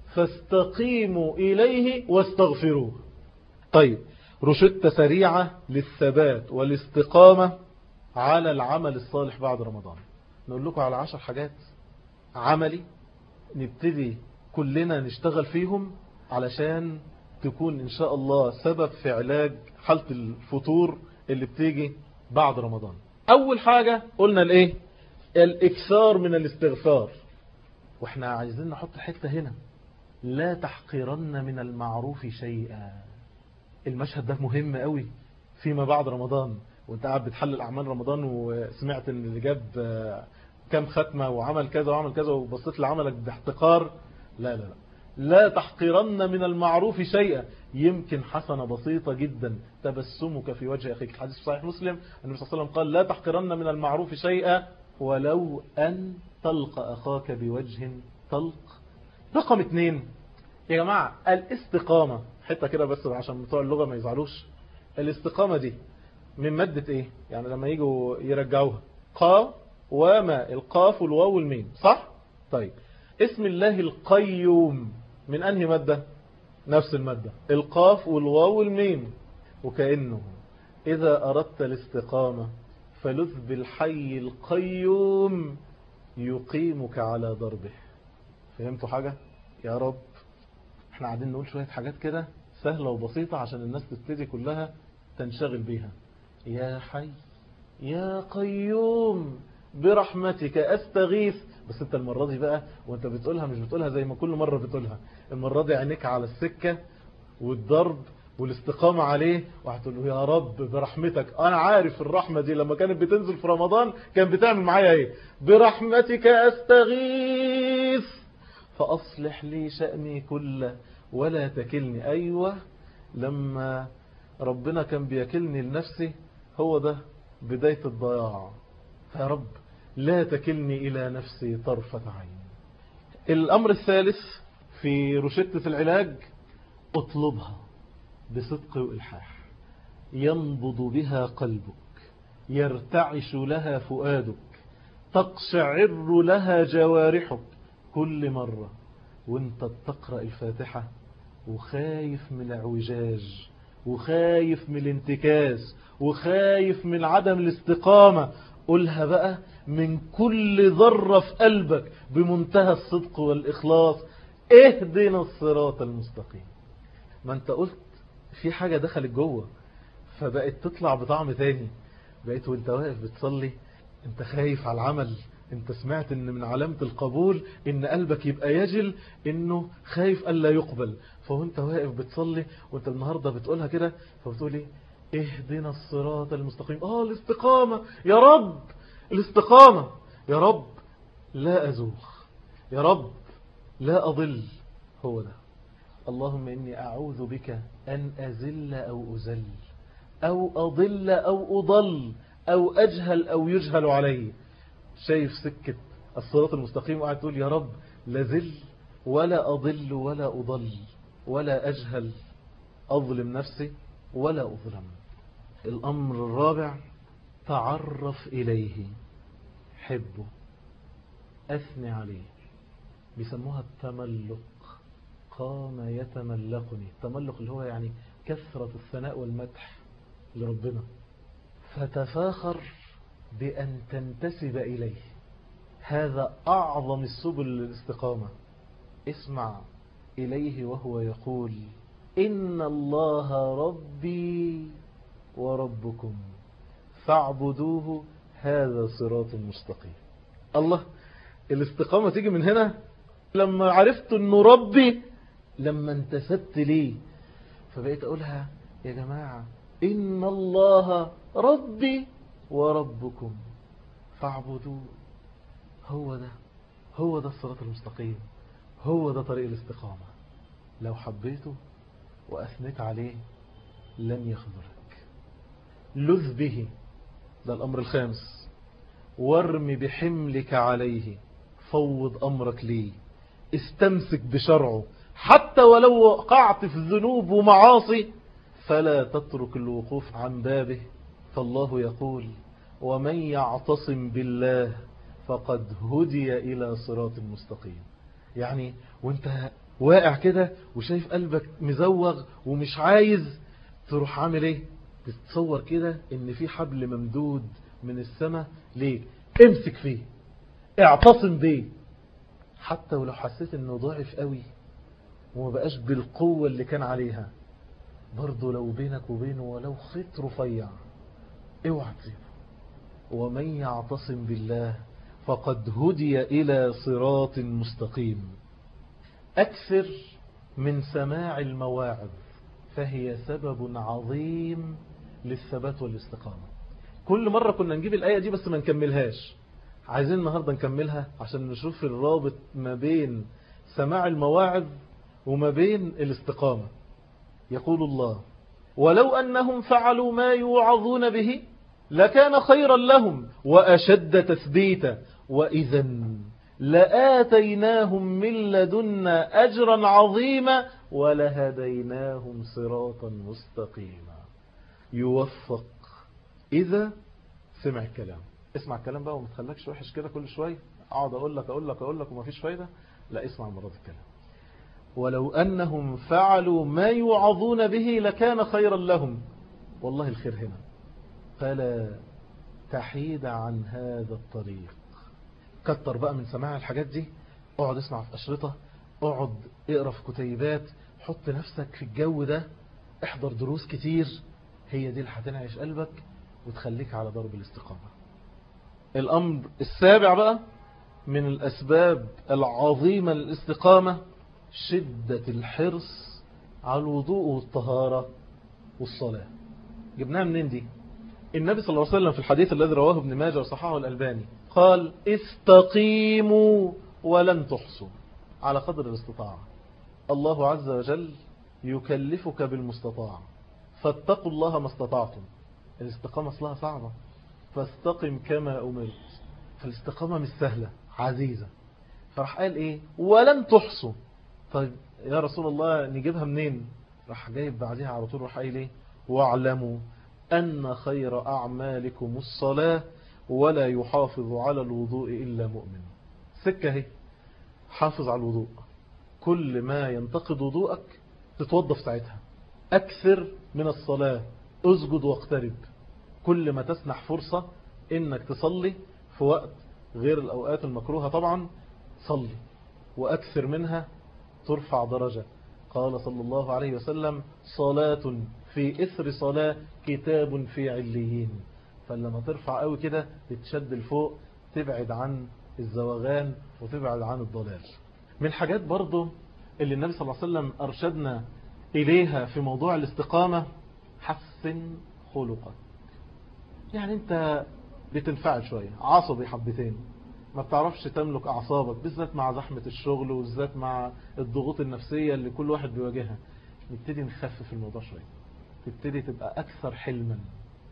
فاستقيموا إليه واستغفروه طيب رشدة سريعة للثبات والاستقامة على العمل الصالح بعد رمضان نقول لكم على عشر حاجات عملي نبتدي كلنا نشتغل فيهم علشان تكون إن شاء الله سبب في علاج حالة الفطور اللي بتيجي بعد رمضان أول حاجة قلنا الإيه الإكثار من الاستغفار وإحنا عايزين نحط حتة هنا لا تحقرن من المعروف شيئا المشهد ده مهم قوي فيما بعد رمضان وانت قاعد بتحلل أعمال رمضان وسمعت ان اللي جاب كام ختمة وعمل كذا وعمل كذا وبصيت لعملك باحتقار لا لا لا لا تحقرن من المعروف شيئا يمكن حسنة بسيطة جدا تبسمك في وجه أخيك الحديث في صحيح مسلم النبي صلى الله عليه وسلم قال لا تحقرن من المعروف شيئا ولو أن تلقى أخاك بوجه طلق رقم اثنين يا جماعة الاستقامة حتى كده بس عشان بتوع اللغة ما يزعلوش الاستقامة دي من مادة ايه يعني لما يجوا يرجعوها قا وما القاف والواو والميم صح طيب اسم الله القيوم من انهي مادة نفس المادة القاف والواو والميم وكأنه إذا أردت الاستقامة فلذ بالحي القيوم يقيمك على ضربه فهمتوا حاجة يا رب احنا قاعدين نقول شوية حاجات كده سهلة وبسيطة عشان الناس تبتدي كلها تنشغل بيها يا حي يا قيوم برحمتك أستغيث بس انت المرة دي بقى وانت بتقولها مش بتقولها زي ما كل مرة بتقولها المرة دي عينيك على السكة والضرب والاستقامة عليه وهتقول له يا رب برحمتك انا عارف الرحمة دي لما كانت بتنزل في رمضان كان بتعمل معايا ايه برحمتك استغيث فاصلح لي شأني كله ولا تكلني ايوه لما ربنا كان بيكلني لنفسي هو ده بداية الضياع يا رب لا تكلني إلى نفسي طرفة عين الأمر الثالث في رشدة العلاج اطلبها بصدق وإلحاح ينبض بها قلبك يرتعش لها فؤادك تقشعر لها جوارحك كل مرة وانت تقرأ الفاتحة وخايف من الاعوجاج وخايف من الانتكاس وخايف من عدم الاستقامة قولها بقى من كل ذرة في قلبك بمنتهى الصدق والإخلاص اهدنا الصراط المستقيم ما انت قلت في حاجة دخلت جوه فبقت تطلع بطعم تاني بقيت وانت واقف بتصلي انت خايف على العمل انت سمعت ان من علامة القبول ان قلبك يبقى يجل انه خايف الا يقبل فوانت واقف بتصلي وانت النهاردة بتقولها كده فبتقولي اهدنا الصراط المستقيم اه الاستقامة يا رب الاستقامة يا رب لا ازوغ يا رب لا اضل هو ده اللهم اني اعوذ بك ان ازل او ازل او اضل او اضل او اجهل او يجهل علي شايف سكة الصراط المستقيم وقاعد تقول يا رب لا زل ولا أضل ولا أضل ولا أجهل أظلم نفسي ولا أظلم الأمر الرابع تعرف إليه حبه أثني عليه بيسموها التملق قام يتملقني التملق اللي هو يعني كثرة الثناء والمدح لربنا فتفاخر بأن تنتسب إليه هذا أعظم السبل للاستقامة اسمع إليه وهو يقول إن الله ربي وربكم فاعبدوه هذا صراط مستقيم الله الاستقامة تيجي من هنا لما عرفت أنه ربي لما انتسبت ليه فبقيت أقولها يا جماعة إن الله ربي وربكم فاعبدوه هو ده هو ده الصراط المستقيم هو ده طريق الاستقامة لو حبيته وأثنيت عليه لن يخذلك لذ به ده الأمر الخامس وارم بحملك عليه فوض أمرك ليه استمسك بشرعه حتى ولو وقعت في الذنوب ومعاصي فلا تترك الوقوف عن بابه فالله يقول ومن يعتصم بالله فقد هدي إلى صراط مستقيم يعني وانت واقع كده وشايف قلبك مزوغ ومش عايز تروح عامل ايه تتصور كده ان في حبل ممدود من السماء ليه امسك فيه اعتصم بيه حتى ولو حسيت انه ضعف قوي وما بقاش بالقوة اللي كان عليها برضه لو بينك وبينه ولو خيط رفيع اوعى تسيبه ومن يعتصم بالله فقد هدي إلى صراط مستقيم أكثر من سماع المواعظ فهي سبب عظيم للثبات والاستقامة كل مرة كنا نجيب الآية دي بس ما نكملهاش عايزين النهاردة نكملها عشان نشوف الرابط ما بين سماع المواعظ وما بين الاستقامة يقول الله ولو أنهم فعلوا ما يوعظون به لكان خيرا لهم وأشد تثبيتا وإذا لآتيناهم من لدنا أجرا عظيما ولهديناهم صراطا مستقيما يوفق إذا سمع الكلام اسمع الكلام بقى وما تخلكش وحش كده كل شوية اقعد اقول لك اقول لك اقول لك وما فيش فايدة لا اسمع مرات الكلام ولو أنهم فعلوا ما يوعظون به لكان خيرا لهم والله الخير هنا فلا تحيد عن هذا الطريق كتر بقى من سماع الحاجات دي اقعد اسمع في أشرطة اقعد اقرا في كتيبات حط نفسك في الجو ده احضر دروس كتير هي دي اللي هتنعش قلبك وتخليك على ضرب الاستقامة الأمر السابع بقى من الأسباب العظيمة للاستقامة شدة الحرص على الوضوء والطهارة والصلاة جبناها منين دي النبي صلى الله عليه وسلم في الحديث الذي رواه ابن ماجه وصححه الألباني قال استقيموا ولن تحصوا على قدر الاستطاعة الله عز وجل يكلفك بالمستطاع فاتقوا الله ما استطعتم الاستقامة اصلها صعبة فاستقم كما أمرت فالاستقامة مش سهلة عزيزة فراح قال ايه ولن تحصوا طيب يا رسول الله نجيبها منين راح جايب بعدها على طول راح قايل ايه واعلموا أن خير أعمالكم الصلاة ولا يحافظ على الوضوء إلا مؤمن سكة هي حافظ على الوضوء كل ما ينتقد وضوءك تتوضف ساعتها أكثر من الصلاة اسجد واقترب كل ما تسنح فرصة انك تصلي في وقت غير الأوقات المكروهة طبعا صلي وأكثر منها ترفع درجة قال صلى الله عليه وسلم صلاة في إثر صلاة كتاب في عليين فلما ترفع قوي كده تتشد لفوق تبعد عن الزوغان وتبعد عن الضلال من الحاجات برضو اللي النبي صلى الله عليه وسلم أرشدنا إليها في موضوع الاستقامة حسن خلقك يعني انت بتنفعل شوية عصبي حبتين ما بتعرفش تملك أعصابك بالذات مع زحمة الشغل وبالذات مع الضغوط النفسية اللي كل واحد بيواجهها نبتدي نخفف الموضوع شوية تبتدي تبقى أكثر حلما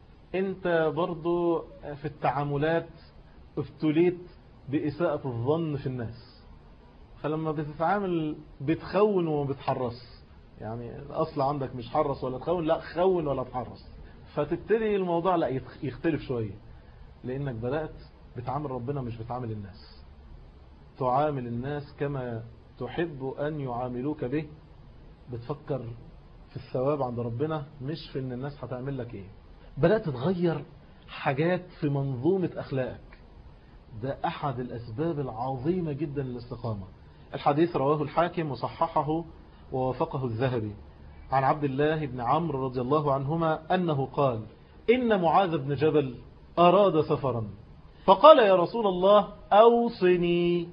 انت برضو في التعاملات ابتليت بإساءة الظن في الناس فلما بتتعامل بتخون وما بتحرص يعني الأصل عندك مش حرص ولا تخون لا خون ولا تحرص فتبتدي الموضوع لا يختلف شوية لأنك بدأت بتعامل ربنا مش بتعامل الناس تعامل الناس كما تحب أن يعاملوك به بتفكر في الثواب عند ربنا مش في ان الناس هتعمل لك ايه بدأت تغير حاجات في منظومة أخلاقك ده أحد الأسباب العظيمة جدا للاستقامة الحديث رواه الحاكم وصححه ووافقه الذهبي عن عبد الله بن عمرو رضي الله عنهما أنه قال إن معاذ بن جبل أراد سفرا فقال يا رسول الله أوصني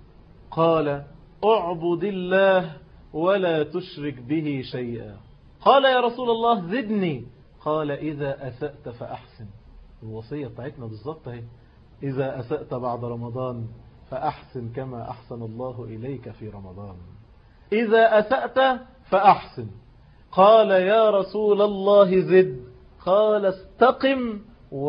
قال اعبد الله ولا تشرك به شيئا قال يا رسول الله زدني قال إذا أسأت فأحسن الوصية بتاعتنا بالظبط اهي إذا أسأت بعد رمضان فأحسن كما أحسن الله إليك في رمضان إذا أسأت فأحسن قال يا رسول الله زد قال استقم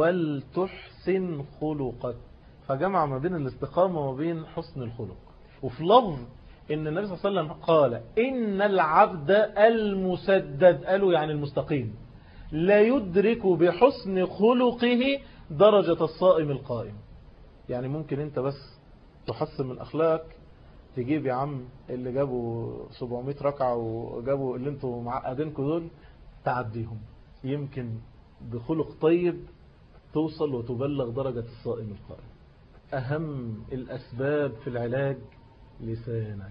ولتحسن خلقك فجمع ما بين الاستقامة وما بين حسن الخلق وفي لفظ ان النبي صلى الله عليه وسلم قال ان العبد المسدد قالوا يعني المستقيم لا يدرك بحسن خلقه درجة الصائم القائم يعني ممكن انت بس تحسن من اخلاقك تجيب يا عم اللي جابوا 700 ركعة وجابوا اللي انتوا معقدينكم دول تعديهم يمكن بخلق طيب توصل وتبلغ درجة الصائم القائم أهم الأسباب في العلاج لسانك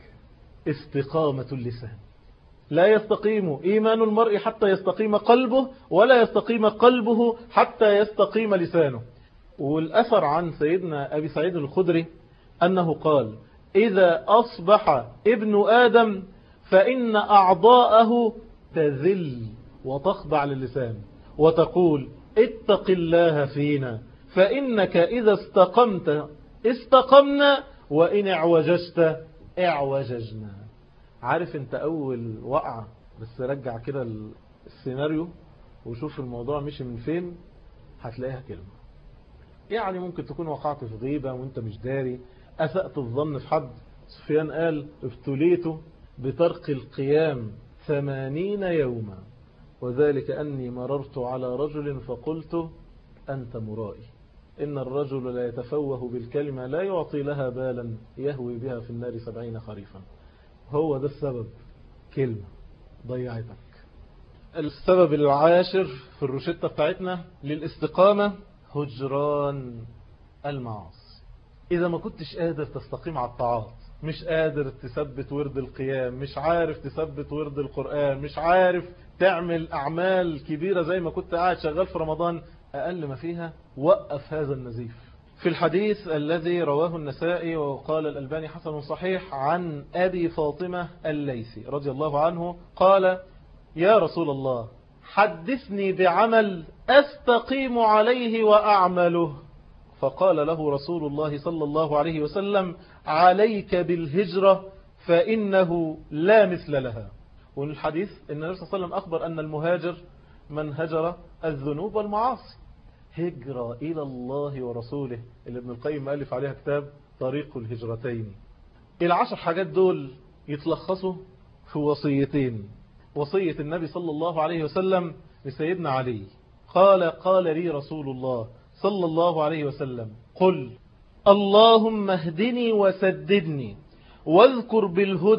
استقامة اللسان لا يستقيم إيمان المرء حتى يستقيم قلبه ولا يستقيم قلبه حتى يستقيم لسانه والأثر عن سيدنا أبي سعيد الخدري أنه قال إذا أصبح ابن آدم فإن أعضاءه تذل وتخضع للسان وتقول اتق الله فينا فإنك إذا استقمت استقمنا وإن اعوججت اعوججنا عارف انت أول وقعة بس رجع كده السيناريو وشوف الموضوع مشي من فين هتلاقيها كلمة يعني ممكن تكون وقعت في غيبة وانت مش داري أسأت الظن في حد سفيان قال ابتليت بترك القيام ثمانين يوما وذلك أني مررت على رجل فقلت أنت مرائي إن الرجل لا يتفوه بالكلمة لا يعطي لها بالا يهوي بها في النار سبعين خريفا هو ده السبب كلمة ضيعتك السبب العاشر في الروشتة بتاعتنا للاستقامة هجران المعاصي إذا ما كنتش قادر تستقيم على الطاعات مش قادر تثبت ورد القيام مش عارف تثبت ورد القرآن مش عارف تعمل أعمال كبيرة زي ما كنت قاعد شغال في رمضان أقل ما فيها وقف هذا النزيف في الحديث الذي رواه النسائي وقال الألباني حسن صحيح عن أبي فاطمة الليثي رضي الله عنه قال يا رسول الله حدثني بعمل أستقيم عليه وأعمله فقال له رسول الله صلى الله عليه وسلم عليك بالهجرة فإنه لا مثل لها والحديث إن النبي صلى الله عليه وسلم أخبر أن المهاجر من هجر الذنوب والمعاصي هجرة إلى الله ورسوله اللي ابن القيم ألف عليها كتاب طريق الهجرتين العشر حاجات دول يتلخصوا في وصيتين وصية النبي صلى الله عليه وسلم لسيدنا علي قال قال لي رسول الله صلى الله عليه وسلم قل اللهم اهدني وسددني واذكر بالهدى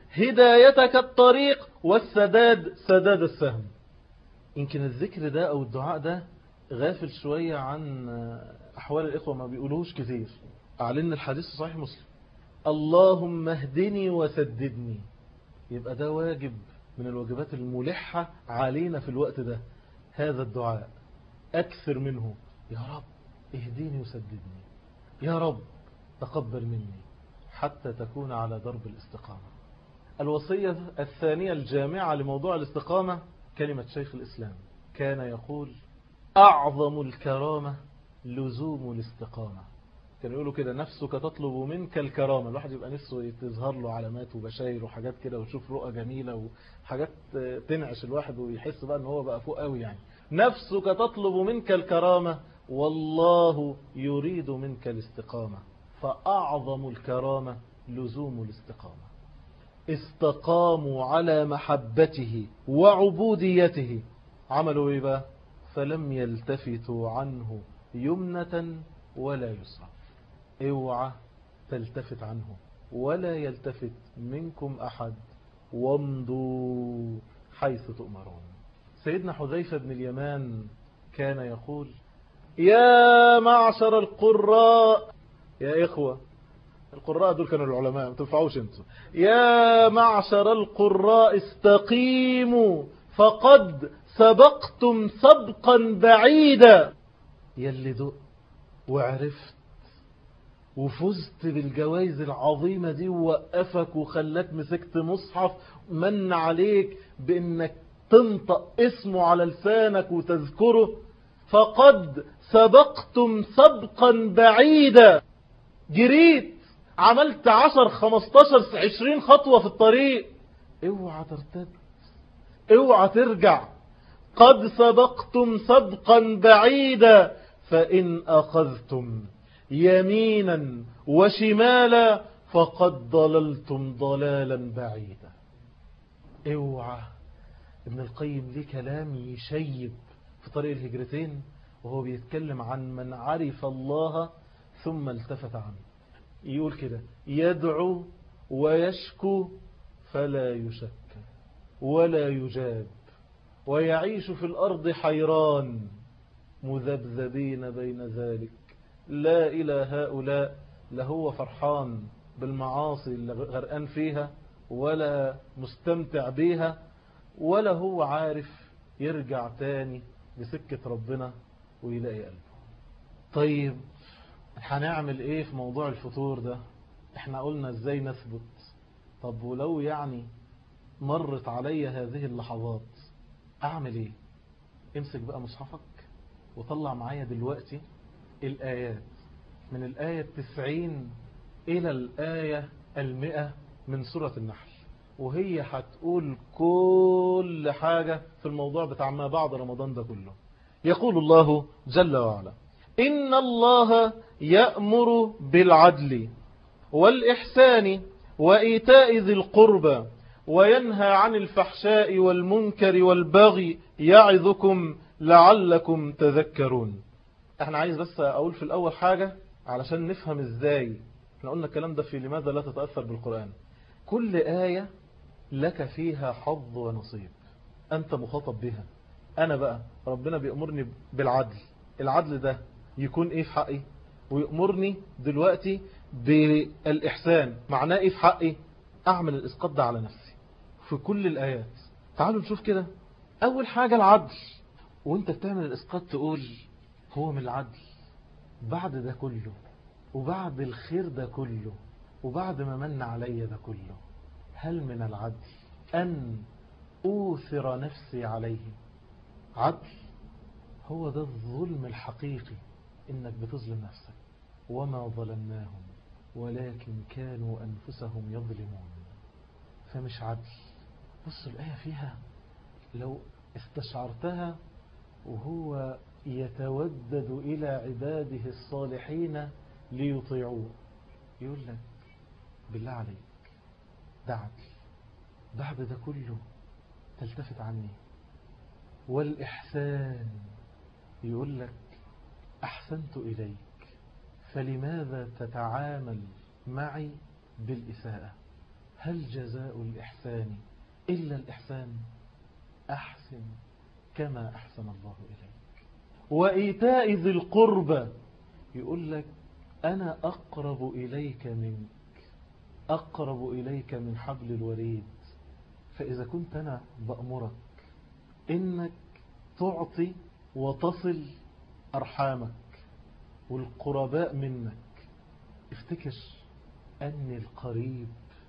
هدايتك الطريق والسداد سداد السهم يمكن الذكر ده أو الدعاء ده غافل شوية عن أحوال الإخوة ما بيقولوش كثير أعلن الحديث صحيح مسلم اللهم اهدني وسددني يبقى ده واجب من الواجبات الملحة علينا في الوقت ده هذا الدعاء أكثر منه يا رب اهديني وسددني يا رب تقبل مني حتى تكون على درب الاستقامة الوصية الثانية الجامعة لموضوع الاستقامة كلمة شيخ الإسلام كان يقول أعظم الكرامة لزوم الاستقامة كانوا يقولوا كده نفسك تطلب منك الكرامة الواحد يبقى نفسه تظهر له علامات وبشاير وحاجات كده ويشوف رؤى جميلة وحاجات تنعش الواحد ويحس بقى ان هو بقى فوق قوي يعني نفسك تطلب منك الكرامة والله يريد منك الاستقامة فأعظم الكرامة لزوم الاستقامة استقاموا على محبته وعبوديته عملوا ايه بقى فلم يلتفتوا عنه يمنة ولا يسرى اوعى تلتفت عنه ولا يلتفت منكم أحد وامضوا حيث تؤمرون سيدنا حذيفة بن اليمان كان يقول يا معشر القراء يا إخوة القراء دول كانوا العلماء ما تنفعوش انتوا يا معشر القراء استقيموا فقد سبقتم سبقا بعيدا يلي دق وعرفت وفزت بالجوائز العظيمة دي ووقفك وخلاك مسكت مصحف من عليك بانك تنطق اسمه على لسانك وتذكره فقد سبقتم سبقا بعيدا جريت عملت عشر خمستاشر عشرين خطوة في الطريق اوعى ترتد اوعى ترجع قد سبقتم سبقا بعيدا فإن أخذتم يمينا وشمالا فقد ضللتم ضلالا بعيدا اوعى ابن القيم ليه كلام يشيب في طريق الهجرتين وهو بيتكلم عن من عرف الله ثم التفت عنه يقول كده يدعو ويشكو فلا يشك ولا يجاب ويعيش في الأرض حيران مذبذبين بين ذلك لا إلى هؤلاء لا هو فرحان بالمعاصي اللي غرقان فيها ولا مستمتع بيها ولا هو عارف يرجع تاني لسكة ربنا ويلاقي قلبه طيب هنعمل ايه في موضوع الفطور ده احنا قلنا ازاي نثبت طب ولو يعني مرت علي هذه اللحظات اعمل ايه امسك بقى مصحفك وطلع معايا دلوقتي الآيات من الآية التسعين إلى الآية المئة من سورة النحل وهي هتقول كل حاجة في الموضوع بتاع ما بعد رمضان ده كله يقول الله جل وعلا إن الله يأمر بالعدل والإحسان وإيتاء ذي القربى وينهى عن الفحشاء والمنكر والبغي يعظكم لعلكم تذكرون احنا عايز بس اقول في الاول حاجة علشان نفهم ازاي احنا قلنا الكلام ده في لماذا لا تتأثر بالقرآن كل آية لك فيها حظ ونصيب انت مخاطب بها انا بقى ربنا بيأمرني بالعدل العدل ده يكون ايه في حقي ويأمرني دلوقتي بالإحسان معناه ايه في حقي اعمل الاسقاط ده على نفسي في كل الآيات تعالوا نشوف كده اول حاجة العدل وانت بتعمل الاسقاط تقول هو من العدل بعد ده كله وبعد الخير ده كله وبعد ما من علي ده كله هل من العدل أن أوثر نفسي عليه عدل هو ده الظلم الحقيقي إنك بتظلم نفسك وما ظلمناهم ولكن كانوا أنفسهم يظلمون فمش عدل بص الآية فيها لو استشعرتها وهو يتودد إلى عباده الصالحين ليطيعوه يقول لك بالله عليك ده عدل بعد ده كله تلتفت عني والإحسان يقول لك أحسنت إليك فلماذا تتعامل معي بالإساءة هل جزاء الإحسان إلا الإحسان أحسن كما أحسن الله إليك وإيتاء ذي القربى يقول لك أنا أقرب إليك منك أقرب إليك من حبل الوريد فإذا كنت أنا بأمرك إنك تعطي وتصل أرحامك والقرباء منك افتكر أني القريب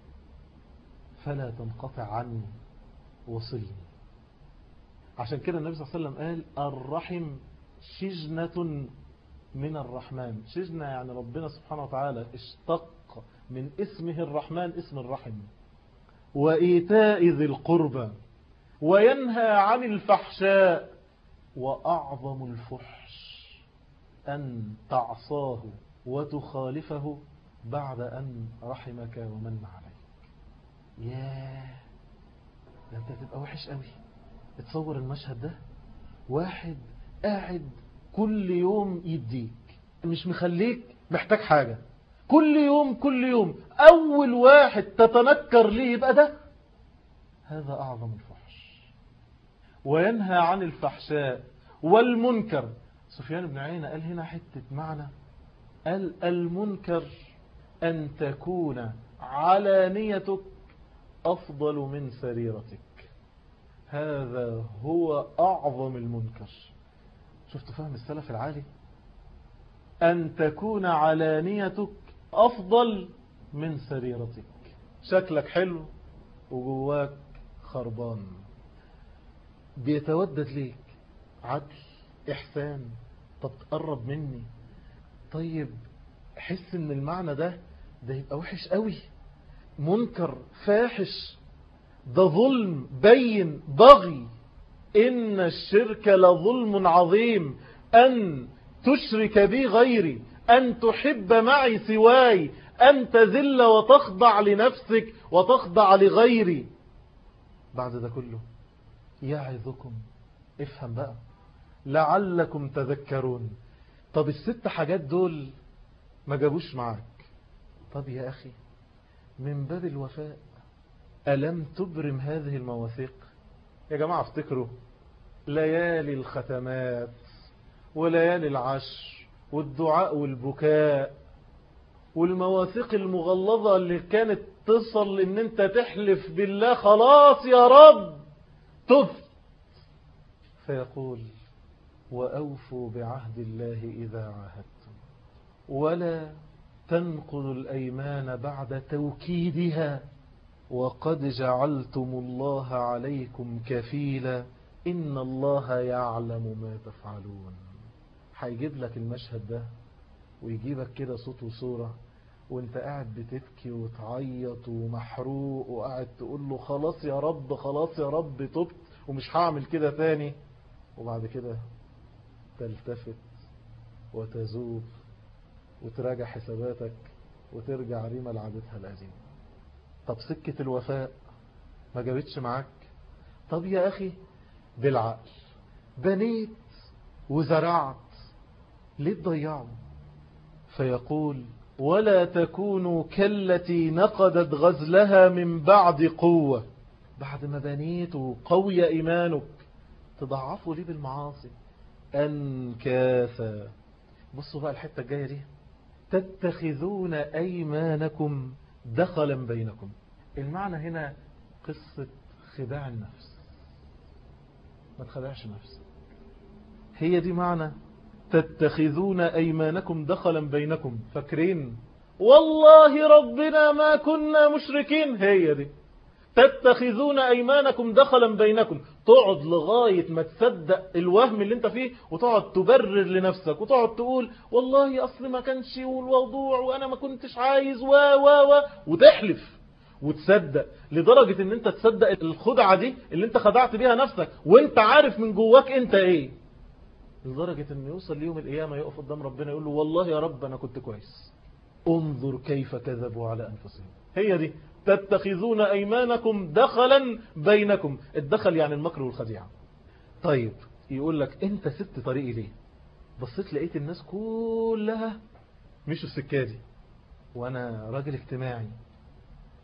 فلا تنقطع عني وصلني عشان كده النبي صلى الله عليه وسلم قال الرحم شجنة من الرحمن شجنة يعني ربنا سبحانه وتعالى اشتق من اسمه الرحمن اسم الرحم وإيتاء ذي القربى وينهى عن الفحشاء وأعظم الفحش أن تعصاه وتخالفه بعد أن رحمك ومن عليك ياه ده انت تبقى وحش قوي اتصور المشهد ده واحد قاعد كل يوم يديك مش مخليك محتاج حاجة كل يوم كل يوم أول واحد تتنكر ليه يبقى ده هذا أعظم الفحش وينهى عن الفحشاء والمنكر سفيان بن عيينة قال هنا حتة معنى قال المنكر أن تكون علانيتك أفضل من سريرتك هذا هو أعظم المنكر شفت فهم السلف العالي أن تكون علانيتك أفضل من سريرتك شكلك حلو وجواك خربان بيتودد ليك عدل إحسان طب تقرب مني طيب حس ان المعنى ده ده يبقى وحش قوي منكر فاحش ده ظلم بين بغي إن الشرك لظلم عظيم أن تشرك بي غيري أن تحب معي سواي أن تذل وتخضع لنفسك وتخضع لغيري بعد ده كله يعظكم افهم بقى لعلكم تذكرون طب الست حاجات دول ما جابوش معاك طب يا أخي من باب الوفاء ألم تبرم هذه المواثيق يا جماعة افتكروا ليالي الختمات وليالي العشر والدعاء والبكاء والمواثيق المغلظة اللي كانت تصل ان انت تحلف بالله خلاص يا رب تفت فيقول وأوفوا بعهد الله إذا عاهدتم ولا تنقضوا الأيمان بعد توكيدها وقد جعلتم الله عليكم كفيلا إن الله يعلم ما تفعلون هيجيب لك المشهد ده ويجيبك كده صوت وصورة وانت قاعد بتبكي وتعيط ومحروق وقاعد تقول له خلاص يا رب خلاص يا رب تبت ومش هعمل كده تاني وبعد كده تلتفت وتزوب وتراجع حساباتك وترجع ريما لعادتها القديمة طب سكة الوفاء ما جابتش معاك طب يا أخي بالعقل بنيت وزرعت ليه تضيعه فيقول ولا تكونوا كالتي نقدت غزلها من بعد قوة بعد ما بنيت وقوي إيمانك تضعفوا ليه بالمعاصي أنكاثا بصوا بقى الحتة الجاية دي تتخذون أيمانكم دخلا بينكم المعنى هنا قصة خداع النفس ما تخدعش نفسك هي دي معنى تتخذون أيمانكم دخلا بينكم فاكرين والله ربنا ما كنا مشركين هي دي تتخذون أيمانكم دخلا بينكم تقعد لغاية ما تصدق الوهم اللي انت فيه وتقعد تبرر لنفسك وتقعد تقول والله أصل ما كانش والوضوع وأنا ما كنتش عايز و و و وتحلف وتصدق لدرجة ان انت تصدق الخدعة دي اللي انت خدعت بيها نفسك وانت عارف من جواك انت ايه لدرجة ان يوصل ليوم القيامة يقف قدام ربنا يقول له والله يا رب انا كنت كويس انظر كيف كذبوا على انفسهم هي دي تتخذون ايمانكم دخلا بينكم الدخل يعني المكر والخديعة طيب يقول لك انت سبت طريقي ليه بصيت لقيت الناس كلها مشوا السكة دي وانا راجل اجتماعي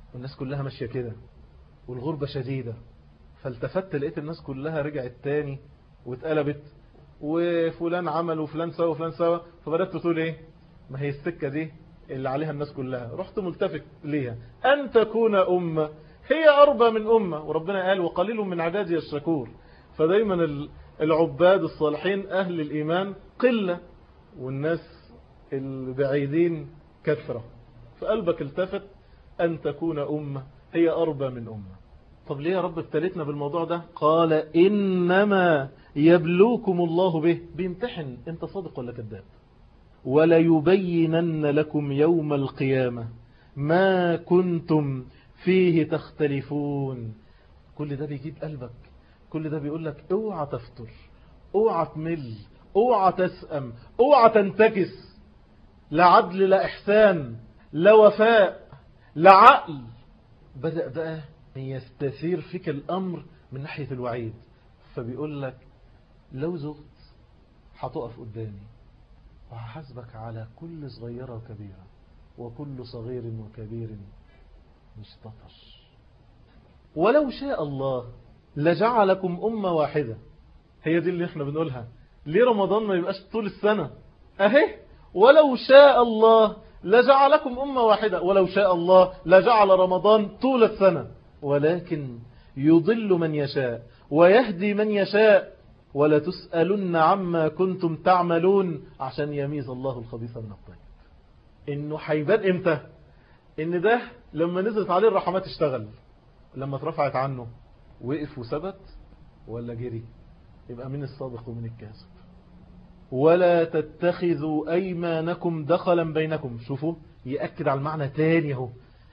والناس كلها ماشية كده والغربة شديدة فالتفت لقيت الناس كلها رجعت تاني واتقلبت وفلان عمل وفلان سوى وفلان سوى فبدأت تقول ايه ما هي السكة دي اللي عليها الناس كلها رحت ملتفت ليها أن تكون أمة هي أربى من أمة وربنا قال وقليل من عبادي الشكور فدايما العباد الصالحين أهل الإيمان قلة والناس البعيدين كثرة فقلبك التفت أن تكون أمة هي أربى من أمة طب ليه يا رب ابتلتنا بالموضوع ده قال إنما يبلوكم الله به بيمتحن انت صادق ولا كذاب ولا يبينن لكم يوم القيامة ما كنتم فيه تختلفون كل ده بيجيب قلبك كل ده بيقول لك اوعى تفتر اوعى تمل اوعى تسأم اوعى تنتكس لا عدل لا احسان لا وفاء لا عقل بدأ بقى يستثير فيك الامر من ناحية الوعيد فبيقول لك لو زغت هتقف قدامي وهحاسبك على كل صغيرة وكبيرة وكل صغير وكبير مش تطش ولو شاء الله لجعلكم أمة واحدة هي دي اللي احنا بنقولها ليه رمضان ما يبقاش طول السنة اهي ولو شاء الله لجعلكم أمة واحدة ولو شاء الله لجعل رمضان طول السنة ولكن يضل من يشاء ويهدي من يشاء ولا تسألن عما كنتم تعملون عشان يميز الله الخبيث من الطيب انه هيبان امتى ان ده لما نزلت عليه الرحمات اشتغل لما اترفعت عنه وقف وثبت ولا جري يبقى من الصادق ومن الكاذب ولا تتخذوا أيمانكم دخلا بينكم شوفوا يأكد على المعنى تاني اهو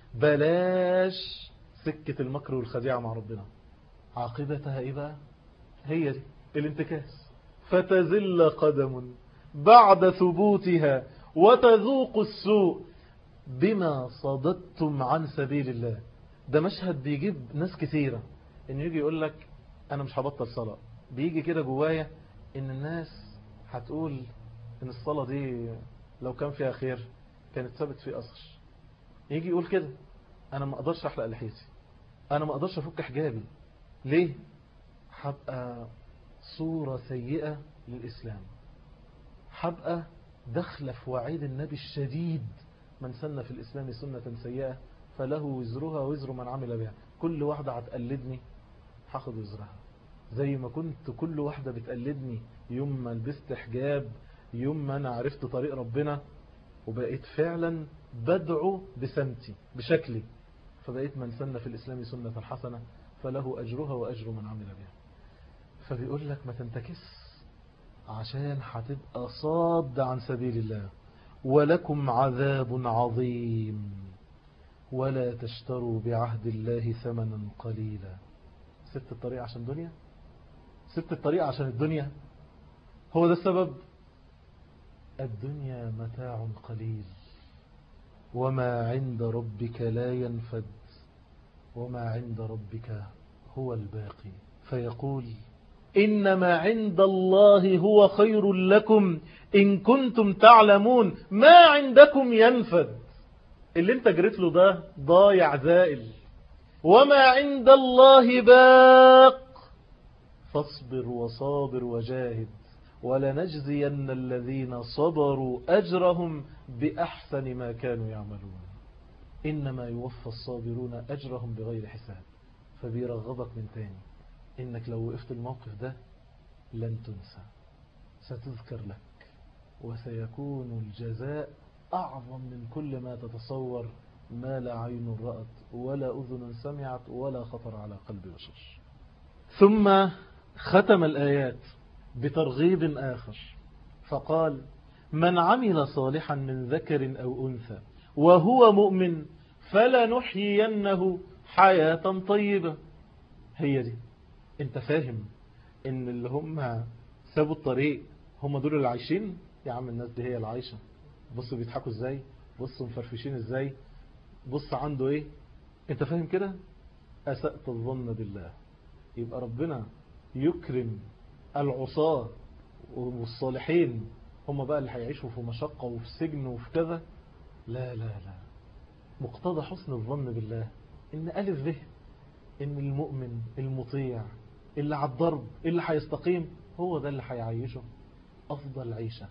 بلاش سكة المكر والخديعة مع ربنا عاقبتها ايه بقى هي دي الانتكاس فتزل قدم بعد ثبوتها وتذوق السوء بما صددتم عن سبيل الله ده مشهد بيجيب ناس كثيرة ان يجي يقول لك انا مش هبطل صلاة بيجي كده جوايا ان الناس هتقول ان الصلاة دي لو كان فيها خير كانت ثابت في أثر يجي يقول كده انا ما اقدرش احلق لحيتي انا ما اقدرش افك حجابي ليه هبقى صورة سيئة للإسلام هبقى دخل في وعيد النبي الشديد من سن في الإسلام سنة سيئة فله وزرها وزر من عمل بها كل واحدة هتقلدني هاخد وزرها زي ما كنت كل واحدة بتقلدني يوم ما لبست حجاب يوم ما أنا عرفت طريق ربنا وبقيت فعلا بدعو بسمتي بشكلي فبقيت من سن في الإسلام سنة حسنة فله أجرها وأجر من عمل بها فبيقول لك ما تنتكس عشان هتبقى صاد عن سبيل الله ولكم عذاب عظيم ولا تشتروا بعهد الله ثمنا قليلا سبت الطريق عشان دنيا سبت الطريق عشان الدنيا هو ده السبب الدنيا متاع قليل وما عند ربك لا ينفد وما عند ربك هو الباقي فيقول إنما عند الله هو خير لكم إن كنتم تعلمون ما عندكم ينفد اللي انت جريت له ده ضايع زائل وما عند الله باق فاصبر وصابر وجاهد ولنجزين الذين صبروا أجرهم بأحسن ما كانوا يعملون إنما يوفى الصابرون أجرهم بغير حساب فبيرغبك من تاني إنك لو وقفت الموقف ده لن تنسى ستذكر لك وسيكون الجزاء أعظم من كل ما تتصور ما لا عين رأت ولا أذن سمعت ولا خطر على قلب بشر ثم ختم الآيات بترغيب آخر فقال من عمل صالحا من ذكر أو أنثى وهو مؤمن فلنحيينه حياة طيبة هي دي انت فاهم ان اللي هم سابوا الطريق هم دول اللي عايشين يا عم الناس دي هي اللي عايشة بص بيضحكوا ازاي بص مفرفشين ازاي بص عنده ايه انت فاهم كده أسأت الظن بالله يبقى ربنا يكرم العصاة والصالحين هم بقى اللي هيعيشوا في مشقة وفي سجن وفي كذا لا لا لا مقتضى حسن الظن بالله إن ألف به إن المؤمن المطيع اللي على الضرب اللي هيستقيم هو ده اللي هيعيشه أفضل عيشة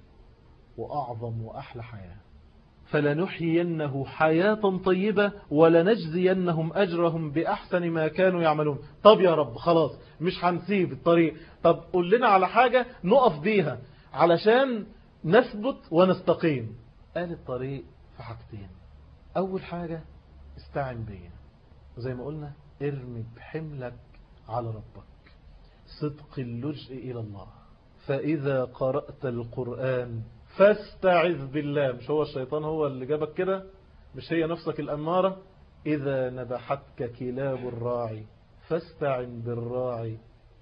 وأعظم وأحلى حياة فلنحيينه حياة طيبة ولنجزينهم أجرهم بأحسن ما كانوا يعملون طب يا رب خلاص مش هنسيب الطريق طب قول لنا على حاجة نقف بيها علشان نثبت ونستقيم قال الطريق في حاجتين أول حاجة استعن بيا وزي ما قلنا ارمي بحملك على ربك صدق اللجء إلى الله فإذا قرأت القرآن فاستعذ بالله مش هو الشيطان هو اللي جابك كده مش هي نفسك الأمارة إذا نبحتك كلاب الراعي فاستعن بالراعي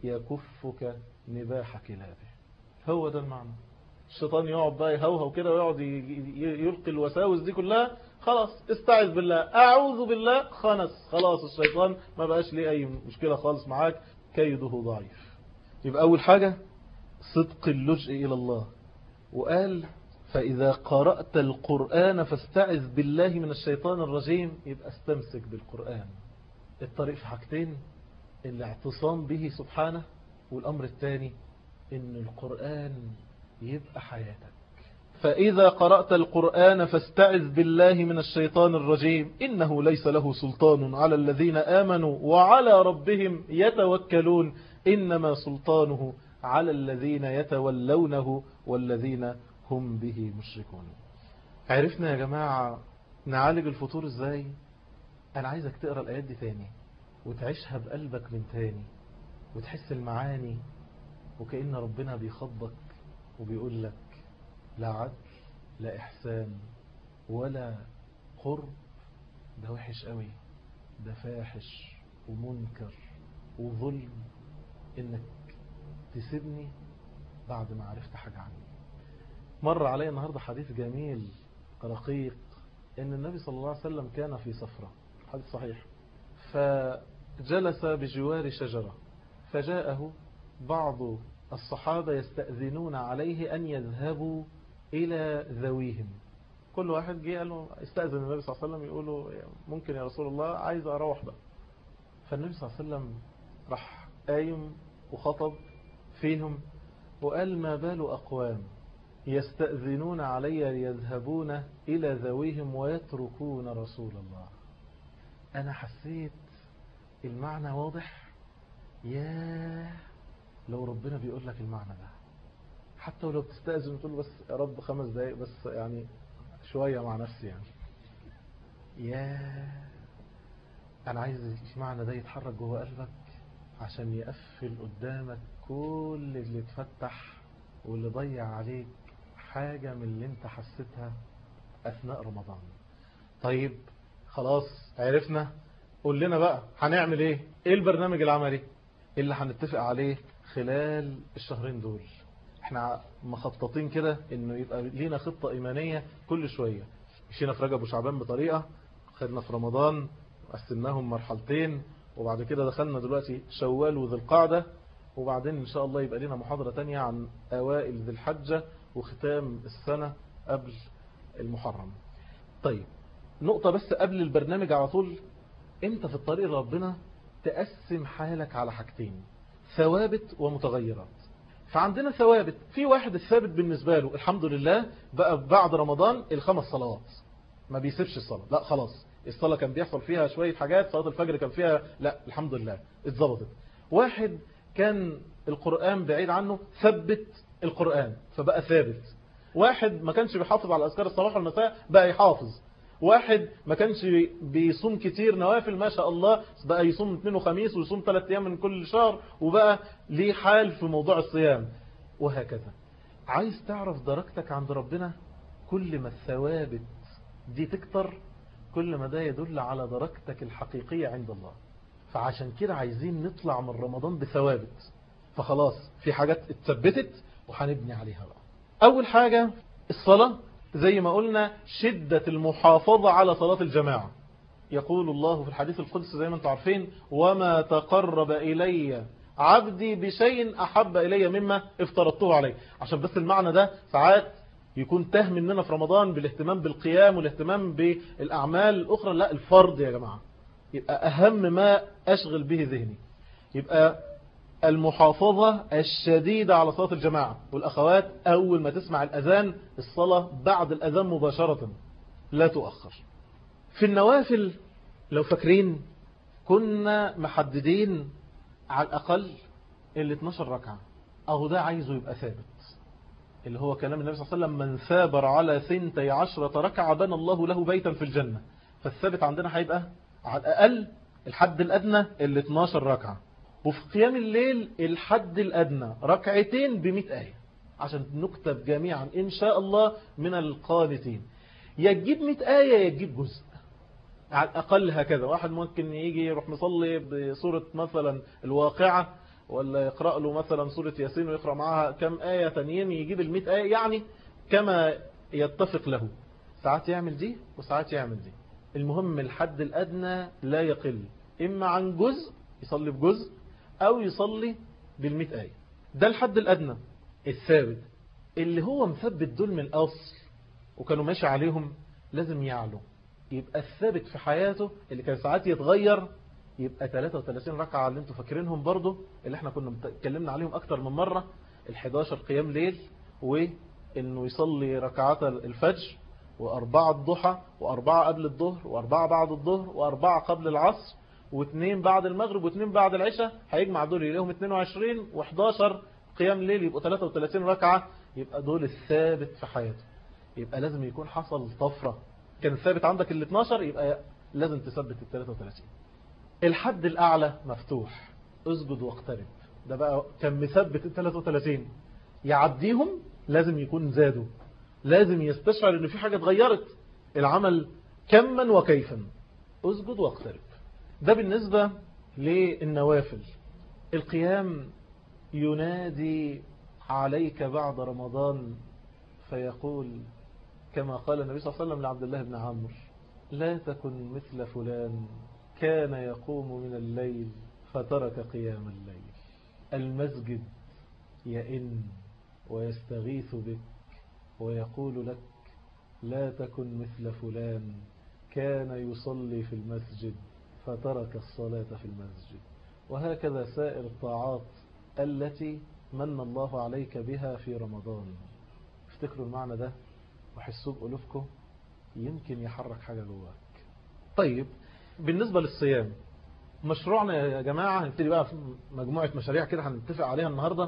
يكفك نباح كلابه هو ده المعنى الشيطان يقعد بقى يهوهو كده ويقعد يلقي الوساوس دي كلها خلاص استعذ بالله أعوذ بالله خنس خلاص الشيطان ما بقاش ليه أي مشكلة خالص معاك كيده ضعيف يبقى أول حاجة صدق اللجء إلى الله وقال فإذا قرأت القرآن فاستعذ بالله من الشيطان الرجيم يبقى استمسك بالقرآن الطريق في حاجتين الاعتصام به سبحانه والأمر الثاني إن القرآن يبقى حياتك فإذا قرأت القرآن فاستعذ بالله من الشيطان الرجيم إنه ليس له سلطان على الذين آمنوا وعلى ربهم يتوكلون إنما سلطانه على الذين يتولونه والذين هم به مشركون عرفنا يا جماعة نعالج الفطور ازاي انا عايزك تقرأ الايات دي تاني وتعيشها بقلبك من تاني وتحس المعاني وكأن ربنا بيخضك وبيقول لك لا عدل لا إحسان ولا قرب ده وحش قوي ده فاحش ومنكر وظلم انك تسيبني بعد ما عرفت حاجة عني مر علي النهاردة حديث جميل رقيق ان النبي صلى الله عليه وسلم كان في سفرة حديث صحيح فجلس بجوار شجرة فجاءه بعض الصحابة يستأذنون عليه أن يذهبوا إلى ذويهم كل واحد جه قال له استأذن النبي صلى الله عليه وسلم يقول له ممكن يا رسول الله عايز أروح بقى فالنبي صلى الله عليه وسلم راح قايم وخطب فيهم وقال ما بال أقوام يستأذنون علي ليذهبون إلى ذويهم ويتركون رسول الله أنا حسيت المعنى واضح ياه لو ربنا بيقول لك المعنى ده حتى ولو بتستأذن وتقول بس يا رب خمس دقايق بس يعني شوية مع نفسي يعني ياه أنا عايز المعنى ده يتحرك جوه قلبك عشان يقفل قدامك كل اللي اتفتح واللي ضيع عليك حاجة من اللي انت حسيتها أثناء رمضان طيب خلاص عرفنا قول لنا بقى هنعمل ايه ايه البرنامج العملي اللي هنتفق عليه خلال الشهرين دول احنا مخططين كده انه يبقى لينا خطة ايمانية كل شوية مشينا في رجب وشعبان بطريقة خدنا في رمضان قسمناهم مرحلتين وبعد كده دخلنا دلوقتي شوال وذي القعدة وبعدين إن شاء الله يبقى لنا محاضرة تانية عن أوائل ذي الحجة وختام السنة قبل المحرم طيب نقطة بس قبل البرنامج على طول انت في الطريق ربنا تقسم حالك على حاجتين ثوابت ومتغيرات فعندنا ثوابت في واحد الثابت بالنسبة له الحمد لله بقى بعد رمضان الخمس صلوات ما بيسيبش الصلاة لا خلاص الصلاة كان بيحصل فيها شوية حاجات صلاة الفجر كان فيها لا الحمد لله اتظبطت واحد كان القرآن بعيد عنه ثبت القرآن فبقى ثابت واحد ما كانش بيحافظ على أذكار الصباح والمساء بقى يحافظ واحد ما كانش بيصوم كتير نوافل ما شاء الله بقى يصوم اثنين وخميس ويصوم ثلاث أيام من كل شهر وبقى ليه حال في موضوع الصيام وهكذا عايز تعرف درجتك عند ربنا كل ما الثوابت دي تكتر كل ما ده يدل على درجتك الحقيقية عند الله فعشان كده عايزين نطلع من رمضان بثوابت فخلاص في حاجات اتثبتت وهنبني عليها بقى أول حاجة الصلاة زي ما قلنا شدة المحافظة على صلاة الجماعة يقول الله في الحديث القدس زي ما انتم عارفين وما تقرب إلي عبدي بشيء أحب إلي مما افترضته عليه عشان بس المعنى ده ساعات يكون تاه مننا في رمضان بالاهتمام بالقيام والاهتمام بالأعمال الأخرى لا الفرض يا جماعة يبقى أهم ما أشغل به ذهني يبقى المحافظة الشديدة على صلاة الجماعة والأخوات أول ما تسمع الأذان الصلاة بعد الأذان مباشرة لا تؤخر في النوافل لو فاكرين كنا محددين على الأقل ال 12 ركعة أهو ده عايزه يبقى ثابت اللي هو كلام النبي صلى الله عليه وسلم من ثابر على ثنتي عشرة ركعة بنى الله له بيتا في الجنة فالثابت عندنا هيبقى على الأقل الحد الأدنى ال 12 ركعة وفي قيام الليل الحد الأدنى ركعتين بمئة آية عشان نكتب جميعا إن شاء الله من القانتين يجيب مئة آية يجيب جزء على الأقل هكذا واحد ممكن يجي يروح مصلي بصورة مثلا الواقعة ولا يقرأ له مثلا سورة ياسين ويقرأ معها كم آية تانيين يجيب المئة آية يعني كما يتفق له ساعات يعمل دي وساعات يعمل دي المهم الحد الأدنى لا يقل إما عن جزء يصلي بجزء أو يصلي بالمئة آية ده الحد الأدنى الثابت اللي هو مثبت دول من الأصل وكانوا ماشي عليهم لازم يعلو يبقى الثابت في حياته اللي كان ساعات يتغير يبقى 33 ركعة اللي انتوا فاكرينهم برضو اللي احنا كنا اتكلمنا عليهم اكتر من مرة ال11 قيام ليل وانه يصلي ركعات الفجر واربعة الضحى واربعة قبل الظهر واربعة بعد الظهر واربعة قبل العصر واثنين بعد المغرب واثنين بعد العشاء هيجمع دول يلاقيهم 22 و11 قيام ليل يبقوا 33 ركعة يبقى دول الثابت في حياته يبقى لازم يكون حصل طفرة كان ثابت عندك ال 12 يبقى لازم تثبت ال 33 الحد الأعلى مفتوح اسجد واقترب ده بقى كان مثبت ال 33 يعديهم لازم يكون زادوا لازم يستشعر ان في حاجة اتغيرت العمل كما وكيفا اسجد واقترب ده بالنسبة للنوافل القيام ينادي عليك بعد رمضان فيقول كما قال النبي صلى الله عليه وسلم لعبد الله بن عمرو لا تكن مثل فلان كان يقوم من الليل فترك قيام الليل المسجد يئن ويستغيث بك ويقول لك لا تكن مثل فلان كان يصلي في المسجد فترك الصلاة في المسجد وهكذا سائر الطاعات التي من الله عليك بها في رمضان افتكروا المعنى ده وحسوا بقلوبكم يمكن يحرك حاجة جواك طيب بالنسبة للصيام مشروعنا يا جماعة هنبتدي بقى في مجموعة مشاريع كده هنتفق عليها النهاردة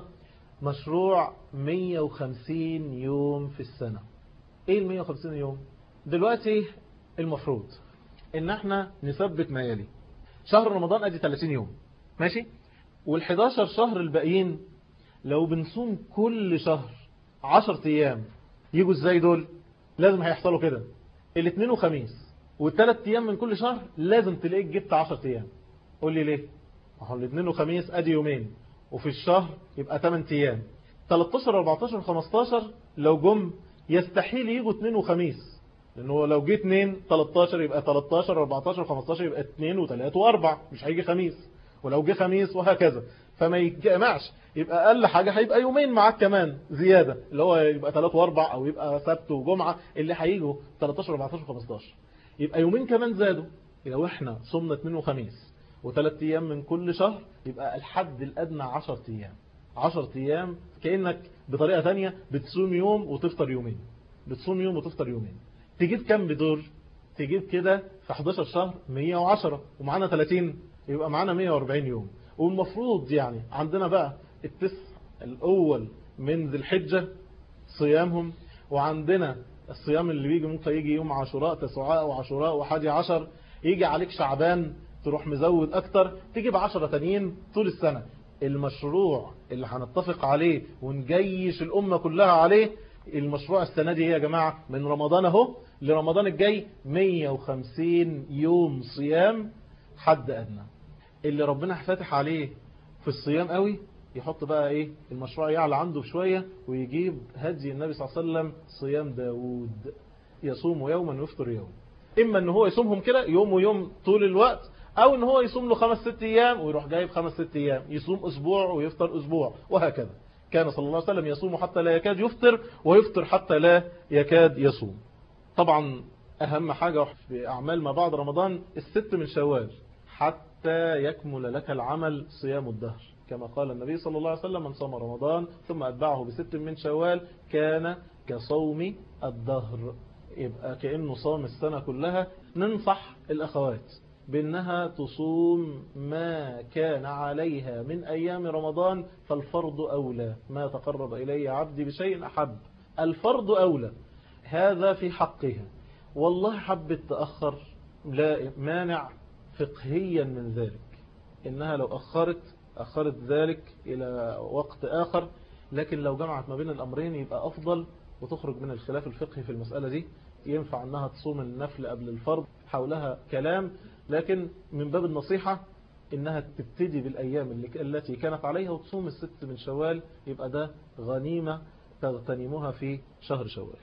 مشروع 150 يوم في السنة ايه ال 150 يوم دلوقتي المفروض ان احنا نثبت ما يلي شهر رمضان ادي 30 يوم ماشي وال11 شهر الباقيين لو بنصوم كل شهر 10 ايام يجوا ازاي دول لازم هيحصلوا كده الاثنين وخميس والثلاث ايام من كل شهر لازم تلاقيك جبت 10 ايام قول لي ليه ما هو الاثنين وخميس ادي يومين وفي الشهر يبقى 8 ايام 13 14 15 لو جم يستحيل يجوا اثنين وخميس لانه لو جه 2 13 يبقى 13 14 15 يبقى 2 و3 و4 مش هيجي خميس ولو جه خميس وهكذا فما يتجمعش يبقى اقل حاجة هيبقى يومين معاك كمان زيادة اللي هو يبقى 3 و4 او يبقى سبت وجمعة اللي هيجوا 13 14 15 يبقى يومين كمان زادوا لو احنا صمنا 2 وخميس وثلاث ايام من كل شهر يبقى الحد الادنى 10 ايام 10 ايام كأنك بطريقة ثانيه بتصوم يوم وتفطر يومين بتصوم يوم وتفطر يومين تجيب كم بدور تجيب كده في 11 شهر 110 ومعانا 30 يبقى معانا 140 يوم والمفروض يعني عندنا بقى التسع الأول من ذي الحجة صيامهم وعندنا الصيام اللي بيجي ممكن يجي يوم عاشوراء تسعاء وعاشوراء وحادي عشر يجي عليك شعبان تروح مزود أكتر تيجي بعشرة تانيين طول السنة المشروع اللي هنتفق عليه ونجيش الأمة كلها عليه المشروع السنة دي يا جماعة من رمضان اهو لرمضان الجاي 150 يوم صيام حد أدنى اللي ربنا فاتح عليه في الصيام قوي يحط بقى ايه المشروع يعلى عنده شوية ويجيب هدي النبي صلى الله عليه وسلم صيام داود يصوم يوما ويفطر يوم اما ان هو يصومهم كده يوم ويوم طول الوقت او ان هو يصوم له خمس ست ايام ويروح جايب خمس ست ايام يصوم اسبوع ويفطر اسبوع وهكذا كان صلى الله عليه وسلم يصوم حتى لا يكاد يفطر ويفطر حتى لا يكاد يصوم طبعا اهم حاجة في اعمال ما بعد رمضان الست من شوال حتى يكمل لك العمل صيام الدهر كما قال النبي صلى الله عليه وسلم من صام رمضان ثم أتبعه بست من شوال كان كصوم الدهر يبقى كأنه صام السنة كلها ننصح الأخوات بأنها تصوم ما كان عليها من أيام رمضان فالفرض أولى ما تقرب إلي عبدي بشيء أحب الفرض أولى هذا في حقها والله حبت تأخر لا مانع فقهيا من ذلك إنها لو أخرت أخرت ذلك إلى وقت آخر لكن لو جمعت ما بين الأمرين يبقى أفضل وتخرج من الخلاف الفقهي في المسألة دي ينفع أنها تصوم النفل قبل الفرض حولها كلام لكن من باب النصيحة إنها تبتدي بالأيام التي كانت عليها وتصوم الست من شوال يبقى ده غنيمة تغتنمها في شهر شوال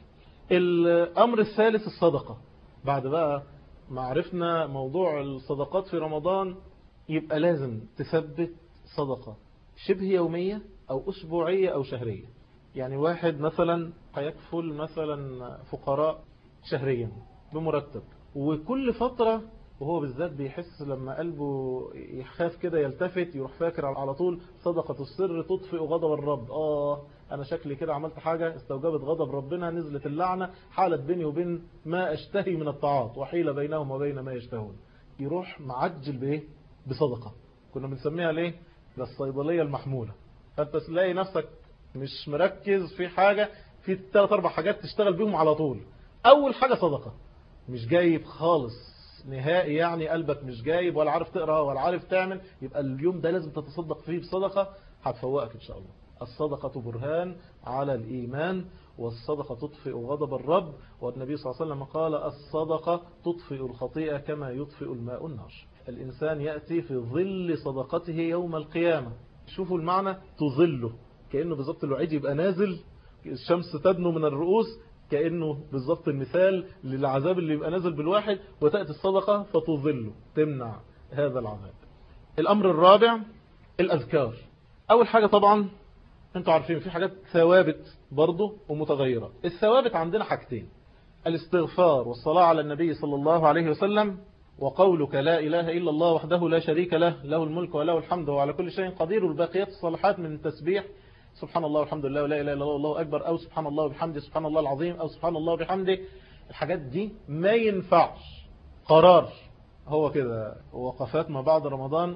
الأمر الثالث الصدقة بعد بقى ما عرفنا موضوع الصدقات في رمضان يبقى لازم تثبت صدقة شبه يومية أو أسبوعية أو شهرية يعني واحد مثلا هيكفل مثلا فقراء شهريا بمرتب وكل فترة وهو بالذات بيحس لما قلبه يخاف كده يلتفت يروح فاكر على طول صدقة السر تطفئ غضب الرب آه أنا شكلي كده عملت حاجة استوجبت غضب ربنا نزلت اللعنة حالت بيني وبين ما أشتهي من الطاعات وحيل بينهم وبين ما يشتهون يروح معجل بإيه بصدقة كنا بنسميها ليه ده الصيدلية المحمولة فأنت تلاقي نفسك مش مركز في حاجة في ثلاث أربع حاجات تشتغل بيهم على طول أول حاجة صدقة مش جايب خالص نهائي يعني قلبك مش جايب ولا عارف تقرأ ولا عارف تعمل يبقى اليوم ده لازم تتصدق فيه بصدقة هتفوقك إن شاء الله الصدقة برهان على الإيمان والصدقة تطفئ غضب الرب والنبي صلى الله عليه وسلم قال الصدقة تطفئ الخطيئة كما يطفئ الماء النار الإنسان يأتي في ظل صدقته يوم القيامة شوفوا المعنى تظله كأنه بالضبط الوعيد يبقى نازل الشمس تدنو من الرؤوس كأنه بالضبط المثال للعذاب اللي يبقى نازل بالواحد وتأتي الصدقة فتظله تمنع هذا العذاب الأمر الرابع الأذكار أول حاجة طبعا انتوا عارفين في حاجات ثوابت برضه ومتغيرة الثوابت عندنا حاجتين الاستغفار والصلاة على النبي صلى الله عليه وسلم وقولك لا إله إلا الله وحده لا شريك له له الملك وله الحمد وعلى كل شيء قدير والباقيات الصالحات من التسبيح سبحان الله والحمد لله ولا إله إلا الله والله أكبر أو سبحان الله وبحمده سبحان الله العظيم أو سبحان الله وبحمده الحاجات دي ما ينفعش قرار هو كده وقفات ما بعد رمضان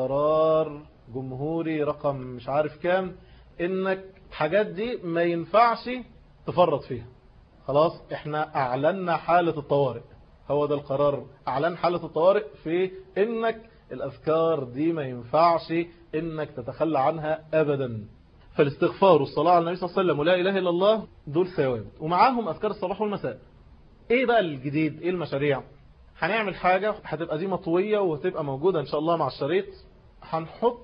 قرار جمهوري رقم مش عارف كام انك الحاجات دي ما ينفعش تفرط فيها خلاص احنا اعلنا حالة الطوارئ هو ده القرار اعلن حالة الطوارئ في انك الاذكار دي ما ينفعش انك تتخلى عنها ابدا فالاستغفار والصلاة على النبي صلى الله عليه وسلم ولا اله الا الله دول ثوابت ومعاهم اذكار الصباح والمساء ايه بقى الجديد ايه المشاريع هنعمل حاجة هتبقى دي مطوية وهتبقى موجودة ان شاء الله مع الشريط هنحط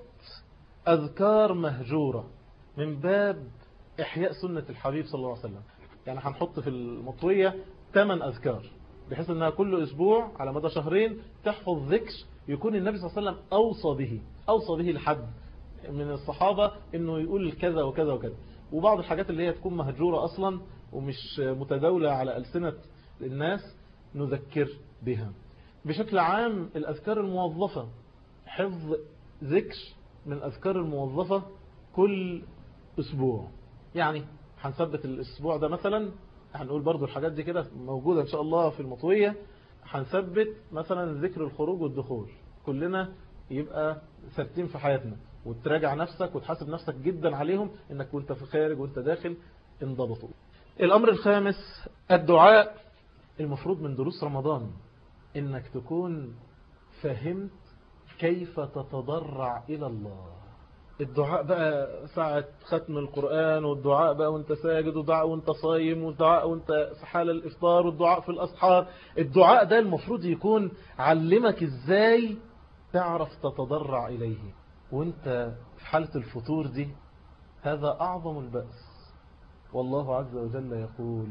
اذكار مهجورة من باب إحياء سنة الحبيب صلى الله عليه وسلم يعني هنحط في المطوية 8 أذكار بحيث أنها كل أسبوع على مدى شهرين تحفظ ذكر يكون النبي صلى الله عليه وسلم أوصى به أوصى به لحد من الصحابة أنه يقول كذا وكذا وكذا وبعض الحاجات اللي هي تكون مهجورة أصلا ومش متداولة على ألسنة الناس نذكر بها بشكل عام الأذكار الموظفة حفظ ذكر من الأذكار الموظفة كل أسبوع يعني هنثبت الأسبوع ده مثلا هنقول برضو الحاجات دي كده موجودة إن شاء الله في المطوية هنثبت مثلا ذكر الخروج والدخول كلنا يبقى ثابتين في حياتنا وتراجع نفسك وتحاسب نفسك جدا عليهم انك وانت في خارج وانت داخل انضبطوا الأمر الخامس الدعاء المفروض من دروس رمضان انك تكون فهمت كيف تتضرع إلى الله الدعاء بقى ساعة ختم القرآن والدعاء بقى وانت ساجد والدعاء وانت صايم والدعاء وانت في حال الإفطار والدعاء في الأسحار الدعاء ده المفروض يكون علمك ازاي تعرف تتضرع إليه وانت في حالة الفطور دي هذا أعظم البأس والله عز وجل يقول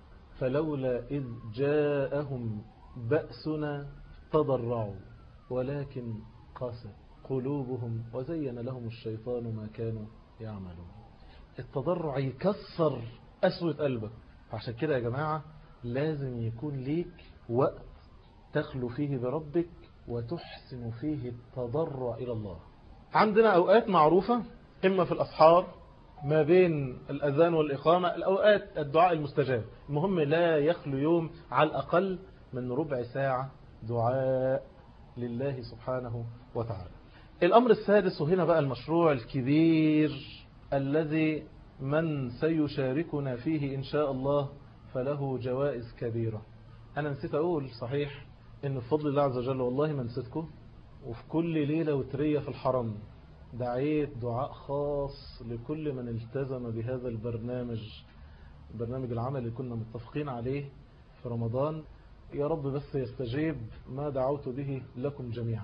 فلولا إذ جاءهم بأسنا تضرعوا ولكن قاست قلوبهم وزين لهم الشيطان ما كانوا يعملون التضرع يكسر أسوة قلبك عشان كده يا جماعة لازم يكون ليك وقت تخلو فيه بربك وتحسن فيه التضرع إلى الله عندنا أوقات معروفة إما في الأسحار ما بين الأذان والإقامة الأوقات الدعاء المستجاب المهم لا يخلو يوم على الأقل من ربع ساعة دعاء لله سبحانه وتعالى الأمر السادس وهنا بقى المشروع الكبير الذي من سيشاركنا فيه إن شاء الله فله جوائز كبيرة أنا نسيت أقول صحيح إن بفضل الله عز وجل والله ما نسيتكم وفي كل ليلة وترية في الحرم دعيت دعاء خاص لكل من التزم بهذا البرنامج برنامج العمل اللي كنا متفقين عليه في رمضان يا رب بس يستجيب ما دعوت به لكم جميعا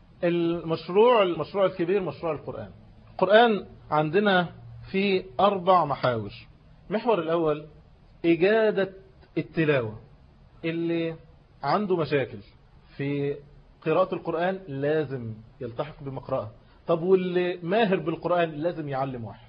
المشروع المشروع الكبير مشروع القرآن القرآن عندنا في أربع محاور محور الأول إجادة التلاوة اللي عنده مشاكل في قراءة القرآن لازم يلتحق بمقرأة طب واللي ماهر بالقرآن لازم يعلم واحد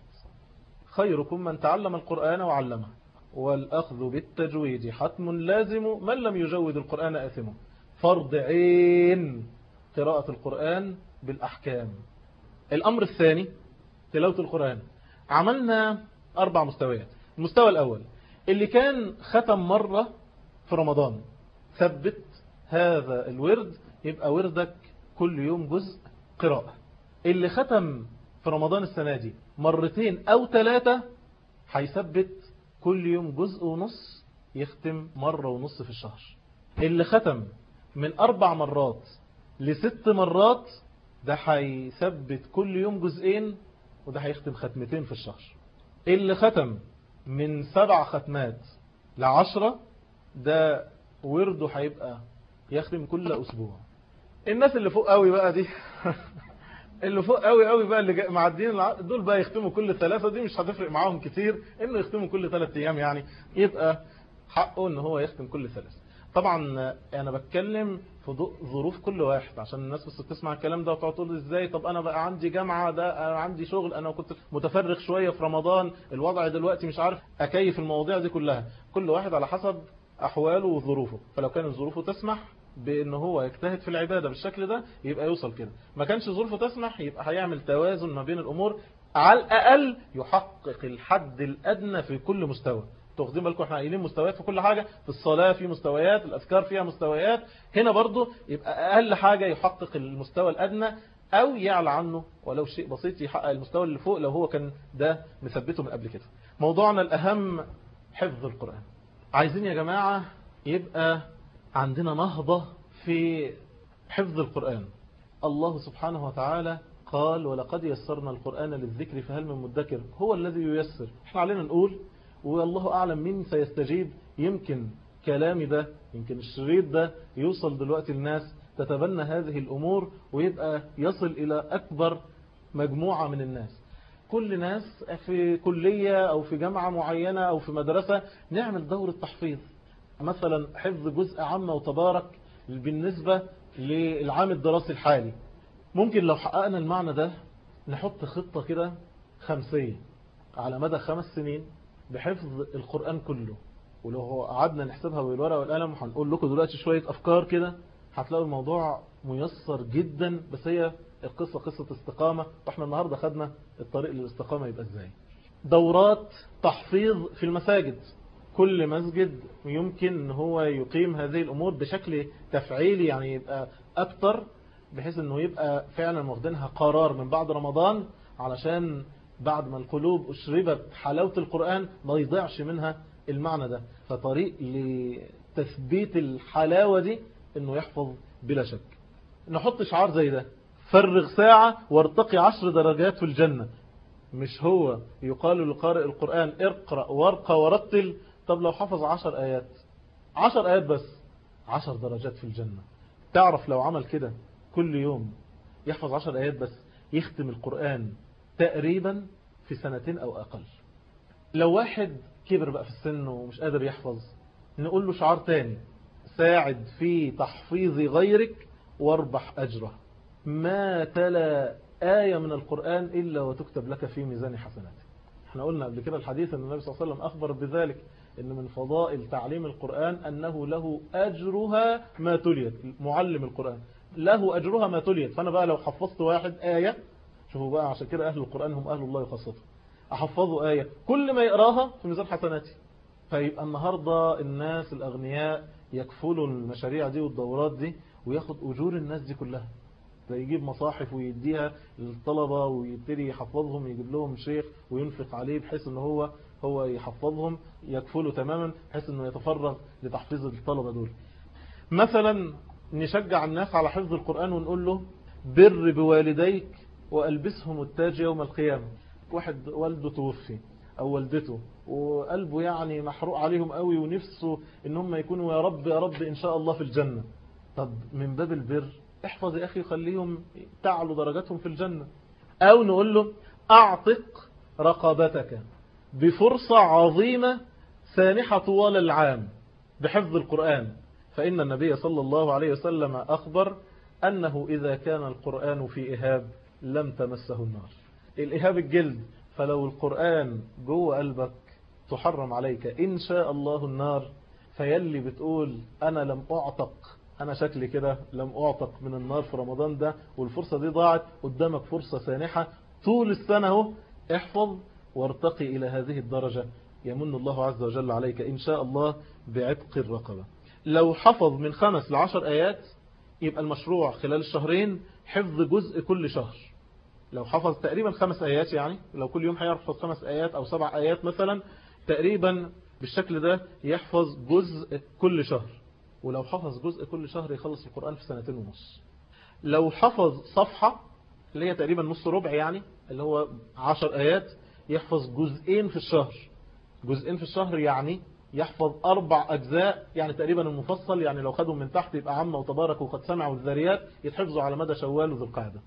خيركم من تعلم القرآن وعلمه والأخذ بالتجويد حتم لازم من لم يجود القرآن أثمه فرض عين قراءة القرآن بالأحكام الأمر الثاني تلاوة القرآن عملنا أربع مستويات المستوى الأول اللي كان ختم مرة في رمضان ثبت هذا الورد يبقى وردك كل يوم جزء قراءة اللي ختم في رمضان السنة دي مرتين أو ثلاثة هيثبت كل يوم جزء ونص يختم مرة ونص في الشهر اللي ختم من أربع مرات لست مرات ده هيثبت كل يوم جزئين وده هيختم ختمتين في الشهر اللي ختم من سبع ختمات لعشرة ده ورده هيبقى يختم كل أسبوع الناس اللي فوق قوي بقى دي اللي فوق قوي قوي بقى اللي معديين دول بقى يختموا كل ثلاثة دي مش هتفرق معاهم كتير انه يختموا كل ثلاث ايام يعني يبقى حقه ان هو يختم كل ثلاث طبعا انا بتكلم في ظروف كل واحد عشان الناس بس بتسمع الكلام ده وتقعد تقول ازاي طب انا بقى عندي جامعة ده أنا عندي شغل انا كنت متفرغ شوية في رمضان الوضع دلوقتي مش عارف اكيف المواضيع دي كلها كل واحد على حسب احواله وظروفه فلو كانت ظروفه تسمح بان هو يجتهد في العبادة بالشكل ده يبقى يوصل كده ما كانش ظروفه تسمح يبقى هيعمل توازن ما بين الامور على الاقل يحقق الحد الادنى في كل مستوى تاخدين بالكم احنا قايلين مستويات في كل حاجة في الصلاة في مستويات الاذكار فيها مستويات هنا برضو يبقى اقل حاجة يحقق المستوى الادنى او يعلى عنه ولو شيء بسيط يحقق المستوى اللي فوق لو هو كان ده مثبته من قبل كده موضوعنا الاهم حفظ القرآن عايزين يا جماعة يبقى عندنا نهضة في حفظ القرآن الله سبحانه وتعالى قال ولقد يسرنا القرآن للذكر فهل من مدكر هو الذي ييسر احنا علينا نقول والله أعلم مين سيستجيب يمكن كلامي ده يمكن الشريط ده يوصل دلوقتي الناس تتبنى هذه الأمور ويبقى يصل إلى أكبر مجموعة من الناس كل ناس في كلية أو في جامعة معينة أو في مدرسة نعمل دورة تحفيظ مثلا حفظ جزء عامة وتبارك بالنسبة للعام الدراسي الحالي ممكن لو حققنا المعنى ده نحط خطة كده خمسية على مدى خمس سنين بحفظ القرآن كله ولو هو قعدنا نحسبها بالورقة والقلم هنقول لكم دلوقتي شوية أفكار كده هتلاقوا الموضوع ميسر جدا بس هي القصة قصة استقامة واحنا النهاردة خدنا الطريق للاستقامة يبقى ازاي دورات تحفيظ في المساجد كل مسجد يمكن ان هو يقيم هذه الامور بشكل تفعيلي يعني يبقى اكتر بحيث انه يبقى فعلا واخدينها قرار من بعد رمضان علشان بعد ما القلوب اشربت حلاوة القرآن ما يضيعش منها المعنى ده فطريق لتثبيت الحلاوة دي انه يحفظ بلا شك نحط شعار زي ده فرغ ساعة وارتقي عشر درجات في الجنة مش هو يقال لقارئ القرآن اقرأ وارقى ورتل طب لو حفظ عشر آيات عشر آيات بس عشر درجات في الجنة تعرف لو عمل كده كل يوم يحفظ عشر آيات بس يختم القرآن تقريبا في سنتين أو أقل لو واحد كبر بقى في السن ومش قادر يحفظ نقول له شعار تاني ساعد في تحفيظ غيرك واربح أجره ما تلا آية من القرآن إلا وتكتب لك في ميزان حسناتك احنا قلنا قبل كده الحديث أن النبي صلى الله عليه وسلم أخبر بذلك أن من فضائل تعليم القرآن أنه له أجرها ما تليت معلم القرآن له أجرها ما تليت فأنا بقى لو حفظت واحد آية شوفوا بقى عشان كده أهل القرآن هم أهل الله خاصته أحفظه آية كل ما يقراها في ميزان حسناتي فيبقى النهاردة الناس الأغنياء يكفلوا المشاريع دي والدورات دي وياخد أجور الناس دي كلها يجيب مصاحف ويديها للطلبة ويبتدي يحفظهم يجيب لهم شيخ وينفق عليه بحيث ان هو هو يحفظهم يكفله تماما بحيث انه يتفرغ لتحفيظ الطلبة دول مثلا نشجع الناس على حفظ القرآن ونقول له بر بوالديك وألبسهم التاج يوم القيامة واحد والده توفي أو والدته وقلبه يعني محروق عليهم قوي ونفسه ان هم يكونوا يا رب يا رب إن شاء الله في الجنة طب من باب البر احفظ يا أخي خليهم تعلوا درجاتهم في الجنة أو نقول له أعتق رقبتك بفرصة عظيمة سانحة طوال العام بحفظ القرآن فإن النبي صلى الله عليه وسلم أخبر أنه إذا كان القرآن في إهاب لم تمسه النار الإهاب الجلد فلو القرآن جوه قلبك تحرم عليك إن شاء الله النار فيلي بتقول أنا لم أعتق أنا شكلي كده لم أعتق من النار في رمضان ده والفرصة دي ضاعت قدامك فرصة سانحة طول السنة اهو احفظ وارتقي إلى هذه الدرجة يمن الله عز وجل عليك إن شاء الله بعتق الرقبة لو حفظ من خمس لعشر آيات يبقى المشروع خلال الشهرين حفظ جزء كل شهر لو حفظ تقريبا خمس آيات يعني لو كل يوم هيحفظ خمس آيات أو سبع آيات مثلا تقريبا بالشكل ده يحفظ جزء كل شهر ولو حفظ جزء كل شهر يخلص القرآن في سنتين ونص لو حفظ صفحة اللي هي تقريبا نص ربع يعني اللي هو عشر آيات يحفظ جزئين في الشهر جزئين في الشهر يعني يحفظ أربع أجزاء يعني تقريبا المفصل يعني لو خدهم من تحت يبقى عامة وتبارك وقد سمعوا الذريات يتحفظوا على مدى شوال وذو القعدة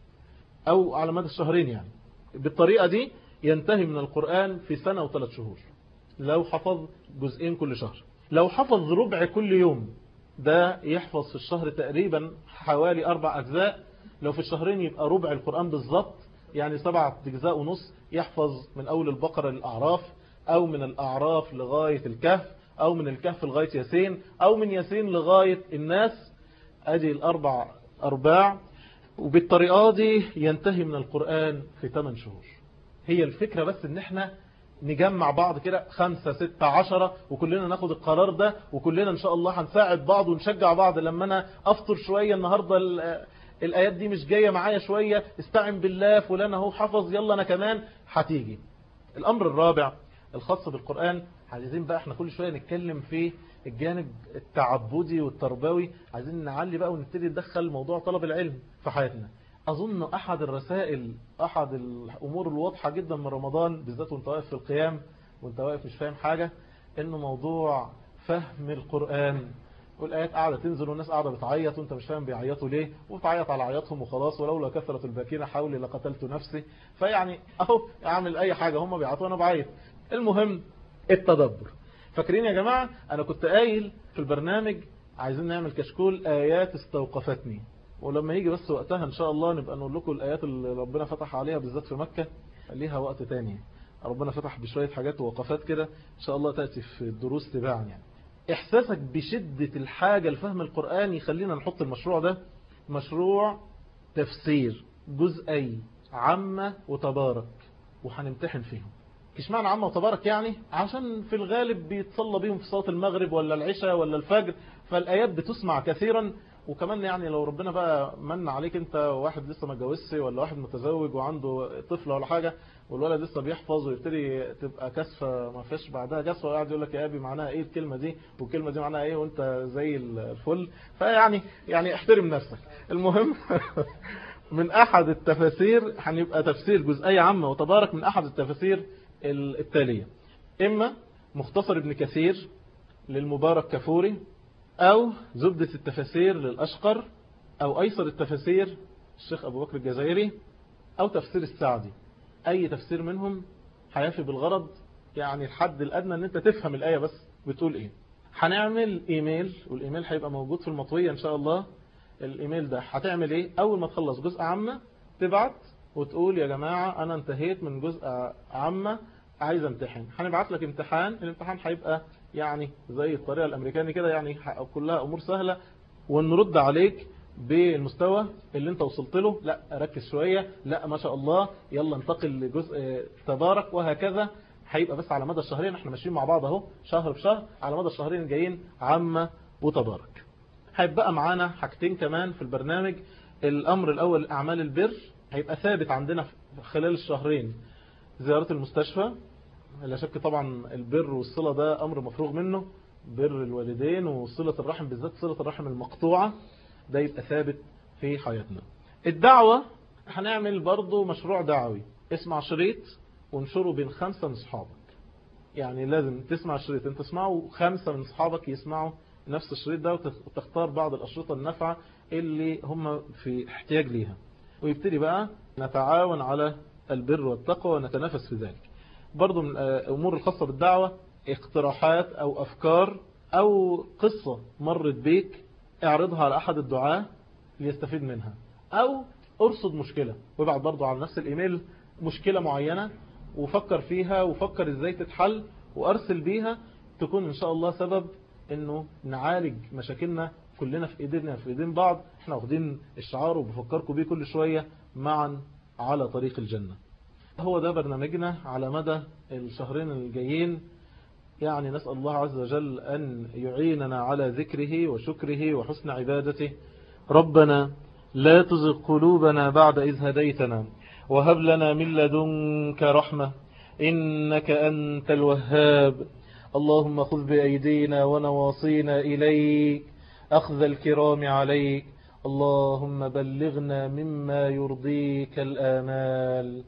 أو على مدى الشهرين يعني بالطريقة دي ينتهي من القرآن في سنة وثلاث شهور لو حفظ جزئين كل شهر لو حفظ ربع كل يوم ده يحفظ في الشهر تقريبا حوالي أربع أجزاء لو في الشهرين يبقى ربع القرآن بالظبط يعني سبعة أجزاء ونص يحفظ من أول البقرة للأعراف أو من الأعراف لغاية الكهف أو من الكهف لغاية ياسين أو من ياسين لغاية الناس أدي الأربع أرباع وبالطريقة دي ينتهي من القرآن في 8 شهور هي الفكرة بس ان احنا نجمع بعض كده خمسة ستة عشرة وكلنا ناخد القرار ده وكلنا ان شاء الله هنساعد بعض ونشجع بعض لما انا افطر شوية النهاردة الآيات دي مش جاية معايا شوية استعن بالله فلان اهو حفظ يلا أنا كمان هتيجي الأمر الرابع الخاص بالقرآن عايزين بقى احنا كل شوية نتكلم في الجانب التعبدي والتربوي عايزين نعلي بقى ونبتدي ندخل موضوع طلب العلم في حياتنا أظن أحد الرسائل أحد الأمور الواضحة جدا من رمضان بالذات وانت واقف في القيام وانت واقف مش فاهم حاجة إنه موضوع فهم القرآن والآيات قاعدة تنزل والناس قاعدة بتعيط وانت مش فاهم بيعيطوا ليه وبتعيط على عياطهم وخلاص ولولا كثرة الباكين حولي لقتلت نفسي فيعني اهو اعمل اي حاجة هم بيعيطوا وانا بعيط المهم التدبر فاكرين يا جماعة انا كنت قايل في البرنامج عايزين نعمل كشكول آيات استوقفتني ولما يجي بس وقتها ان شاء الله نبقى نقول لكم الآيات اللي ربنا فتح عليها بالذات في مكة ليها وقت تاني ربنا فتح بشوية حاجات ووقفات كده ان شاء الله تأتي في الدروس تباعا يعني احساسك بشدة الحاجة لفهم القرآن يخلينا نحط المشروع ده مشروع تفسير جزئي عامة وتبارك وهنمتحن فيهم كش معنى عامة وتبارك يعني عشان في الغالب بيتصلى بيهم في صلاة المغرب ولا العشاء ولا الفجر فالآيات بتسمع كثيرا وكمان يعني لو ربنا بقى من عليك انت واحد لسه ما اتجوزش ولا واحد متزوج وعنده طفل ولا حاجة والولد لسه بيحفظ ويبتدي تبقى كسفة ما فيش بعدها كسفة وقاعد يقول لك يا ابي معناها ايه الكلمة دي والكلمة دي معناها ايه وانت زي الفل فيعني يعني احترم نفسك المهم من احد التفاسير هنبقى تفسير جزئية عامة وتبارك من احد التفاسير التالية اما مختصر ابن كثير للمبارك كفوري او زبدة التفاسير للاشقر او ايسر التفاسير الشيخ ابو بكر الجزائري او تفسير السعدي اي تفسير منهم هيفي بالغرض يعني الحد الادنى ان انت تفهم الايه بس بتقول ايه هنعمل ايميل والايميل هيبقى موجود في المطويه ان شاء الله الايميل ده هتعمل ايه اول ما تخلص جزء عامه تبعت وتقول يا جماعه انا انتهيت من جزء عامه عايز امتحن هنبعت لك امتحان الامتحان هيبقى يعني زي الطريقه الامريكاني كده يعني كلها امور سهله ونرد عليك بالمستوى اللي انت وصلت له لا ركز شوية لا ما شاء الله يلا انتقل لجزء تبارك وهكذا هيبقى بس على مدى الشهرين احنا ماشيين مع بعض اهو شهر بشهر على مدى الشهرين الجايين عامة وتبارك هيبقى معانا حاجتين كمان في البرنامج الامر الاول اعمال البر هيبقى ثابت عندنا خلال الشهرين زيارة المستشفى لا شك طبعا البر والصلة ده امر مفروغ منه بر الوالدين وصلة الرحم بالذات صلة الرحم المقطوعة ده يبقى ثابت في حياتنا الدعوة هنعمل برضو مشروع دعوي اسمع شريط وانشره بين خمسة من صحابك يعني لازم تسمع الشريط انت تسمعه خمسة من صحابك يسمعوا نفس الشريط ده وتختار بعض الأشرطة النافعة اللي هم في احتياج ليها ويبتدي بقى نتعاون على البر والتقوى ونتنافس في ذلك برضو من الأمور الخاصة بالدعوة اقتراحات أو أفكار أو قصة مرت بيك اعرضها على أحد الدعاة ليستفيد منها أو ارصد مشكلة وابعت برضو على نفس الإيميل مشكلة معينة وفكر فيها وفكر ازاي تتحل وارسل بيها تكون ان شاء الله سبب انه نعالج مشاكلنا كلنا في ايدينا في ايدين بعض احنا واخدين الشعار وبفكركم بيه كل شوية معا على طريق الجنة هو ده برنامجنا على مدى الشهرين الجايين يعني نسأل الله عز وجل أن يعيننا على ذكره وشكره وحسن عبادته ربنا لا تزغ قلوبنا بعد إذ هديتنا وهب لنا من لدنك رحمة إنك أنت الوهاب اللهم خذ بأيدينا ونواصينا إليك أخذ الكرام عليك اللهم بلغنا مما يرضيك الآمال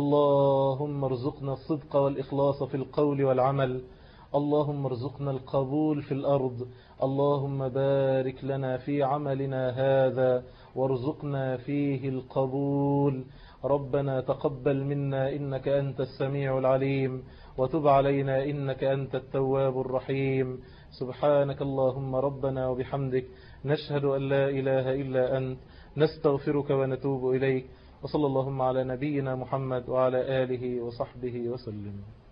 اللهم ارزقنا الصدق والإخلاص في القول والعمل اللهم ارزقنا القبول في الأرض اللهم بارك لنا في عملنا هذا وارزقنا فيه القبول ربنا تقبل منا إنك أنت السميع العليم وتب علينا إنك أنت التواب الرحيم سبحانك اللهم ربنا وبحمدك نشهد أن لا إله إلا أنت نستغفرك ونتوب إليك وصلى اللهم على نبينا محمد وعلى آله وصحبه وسلم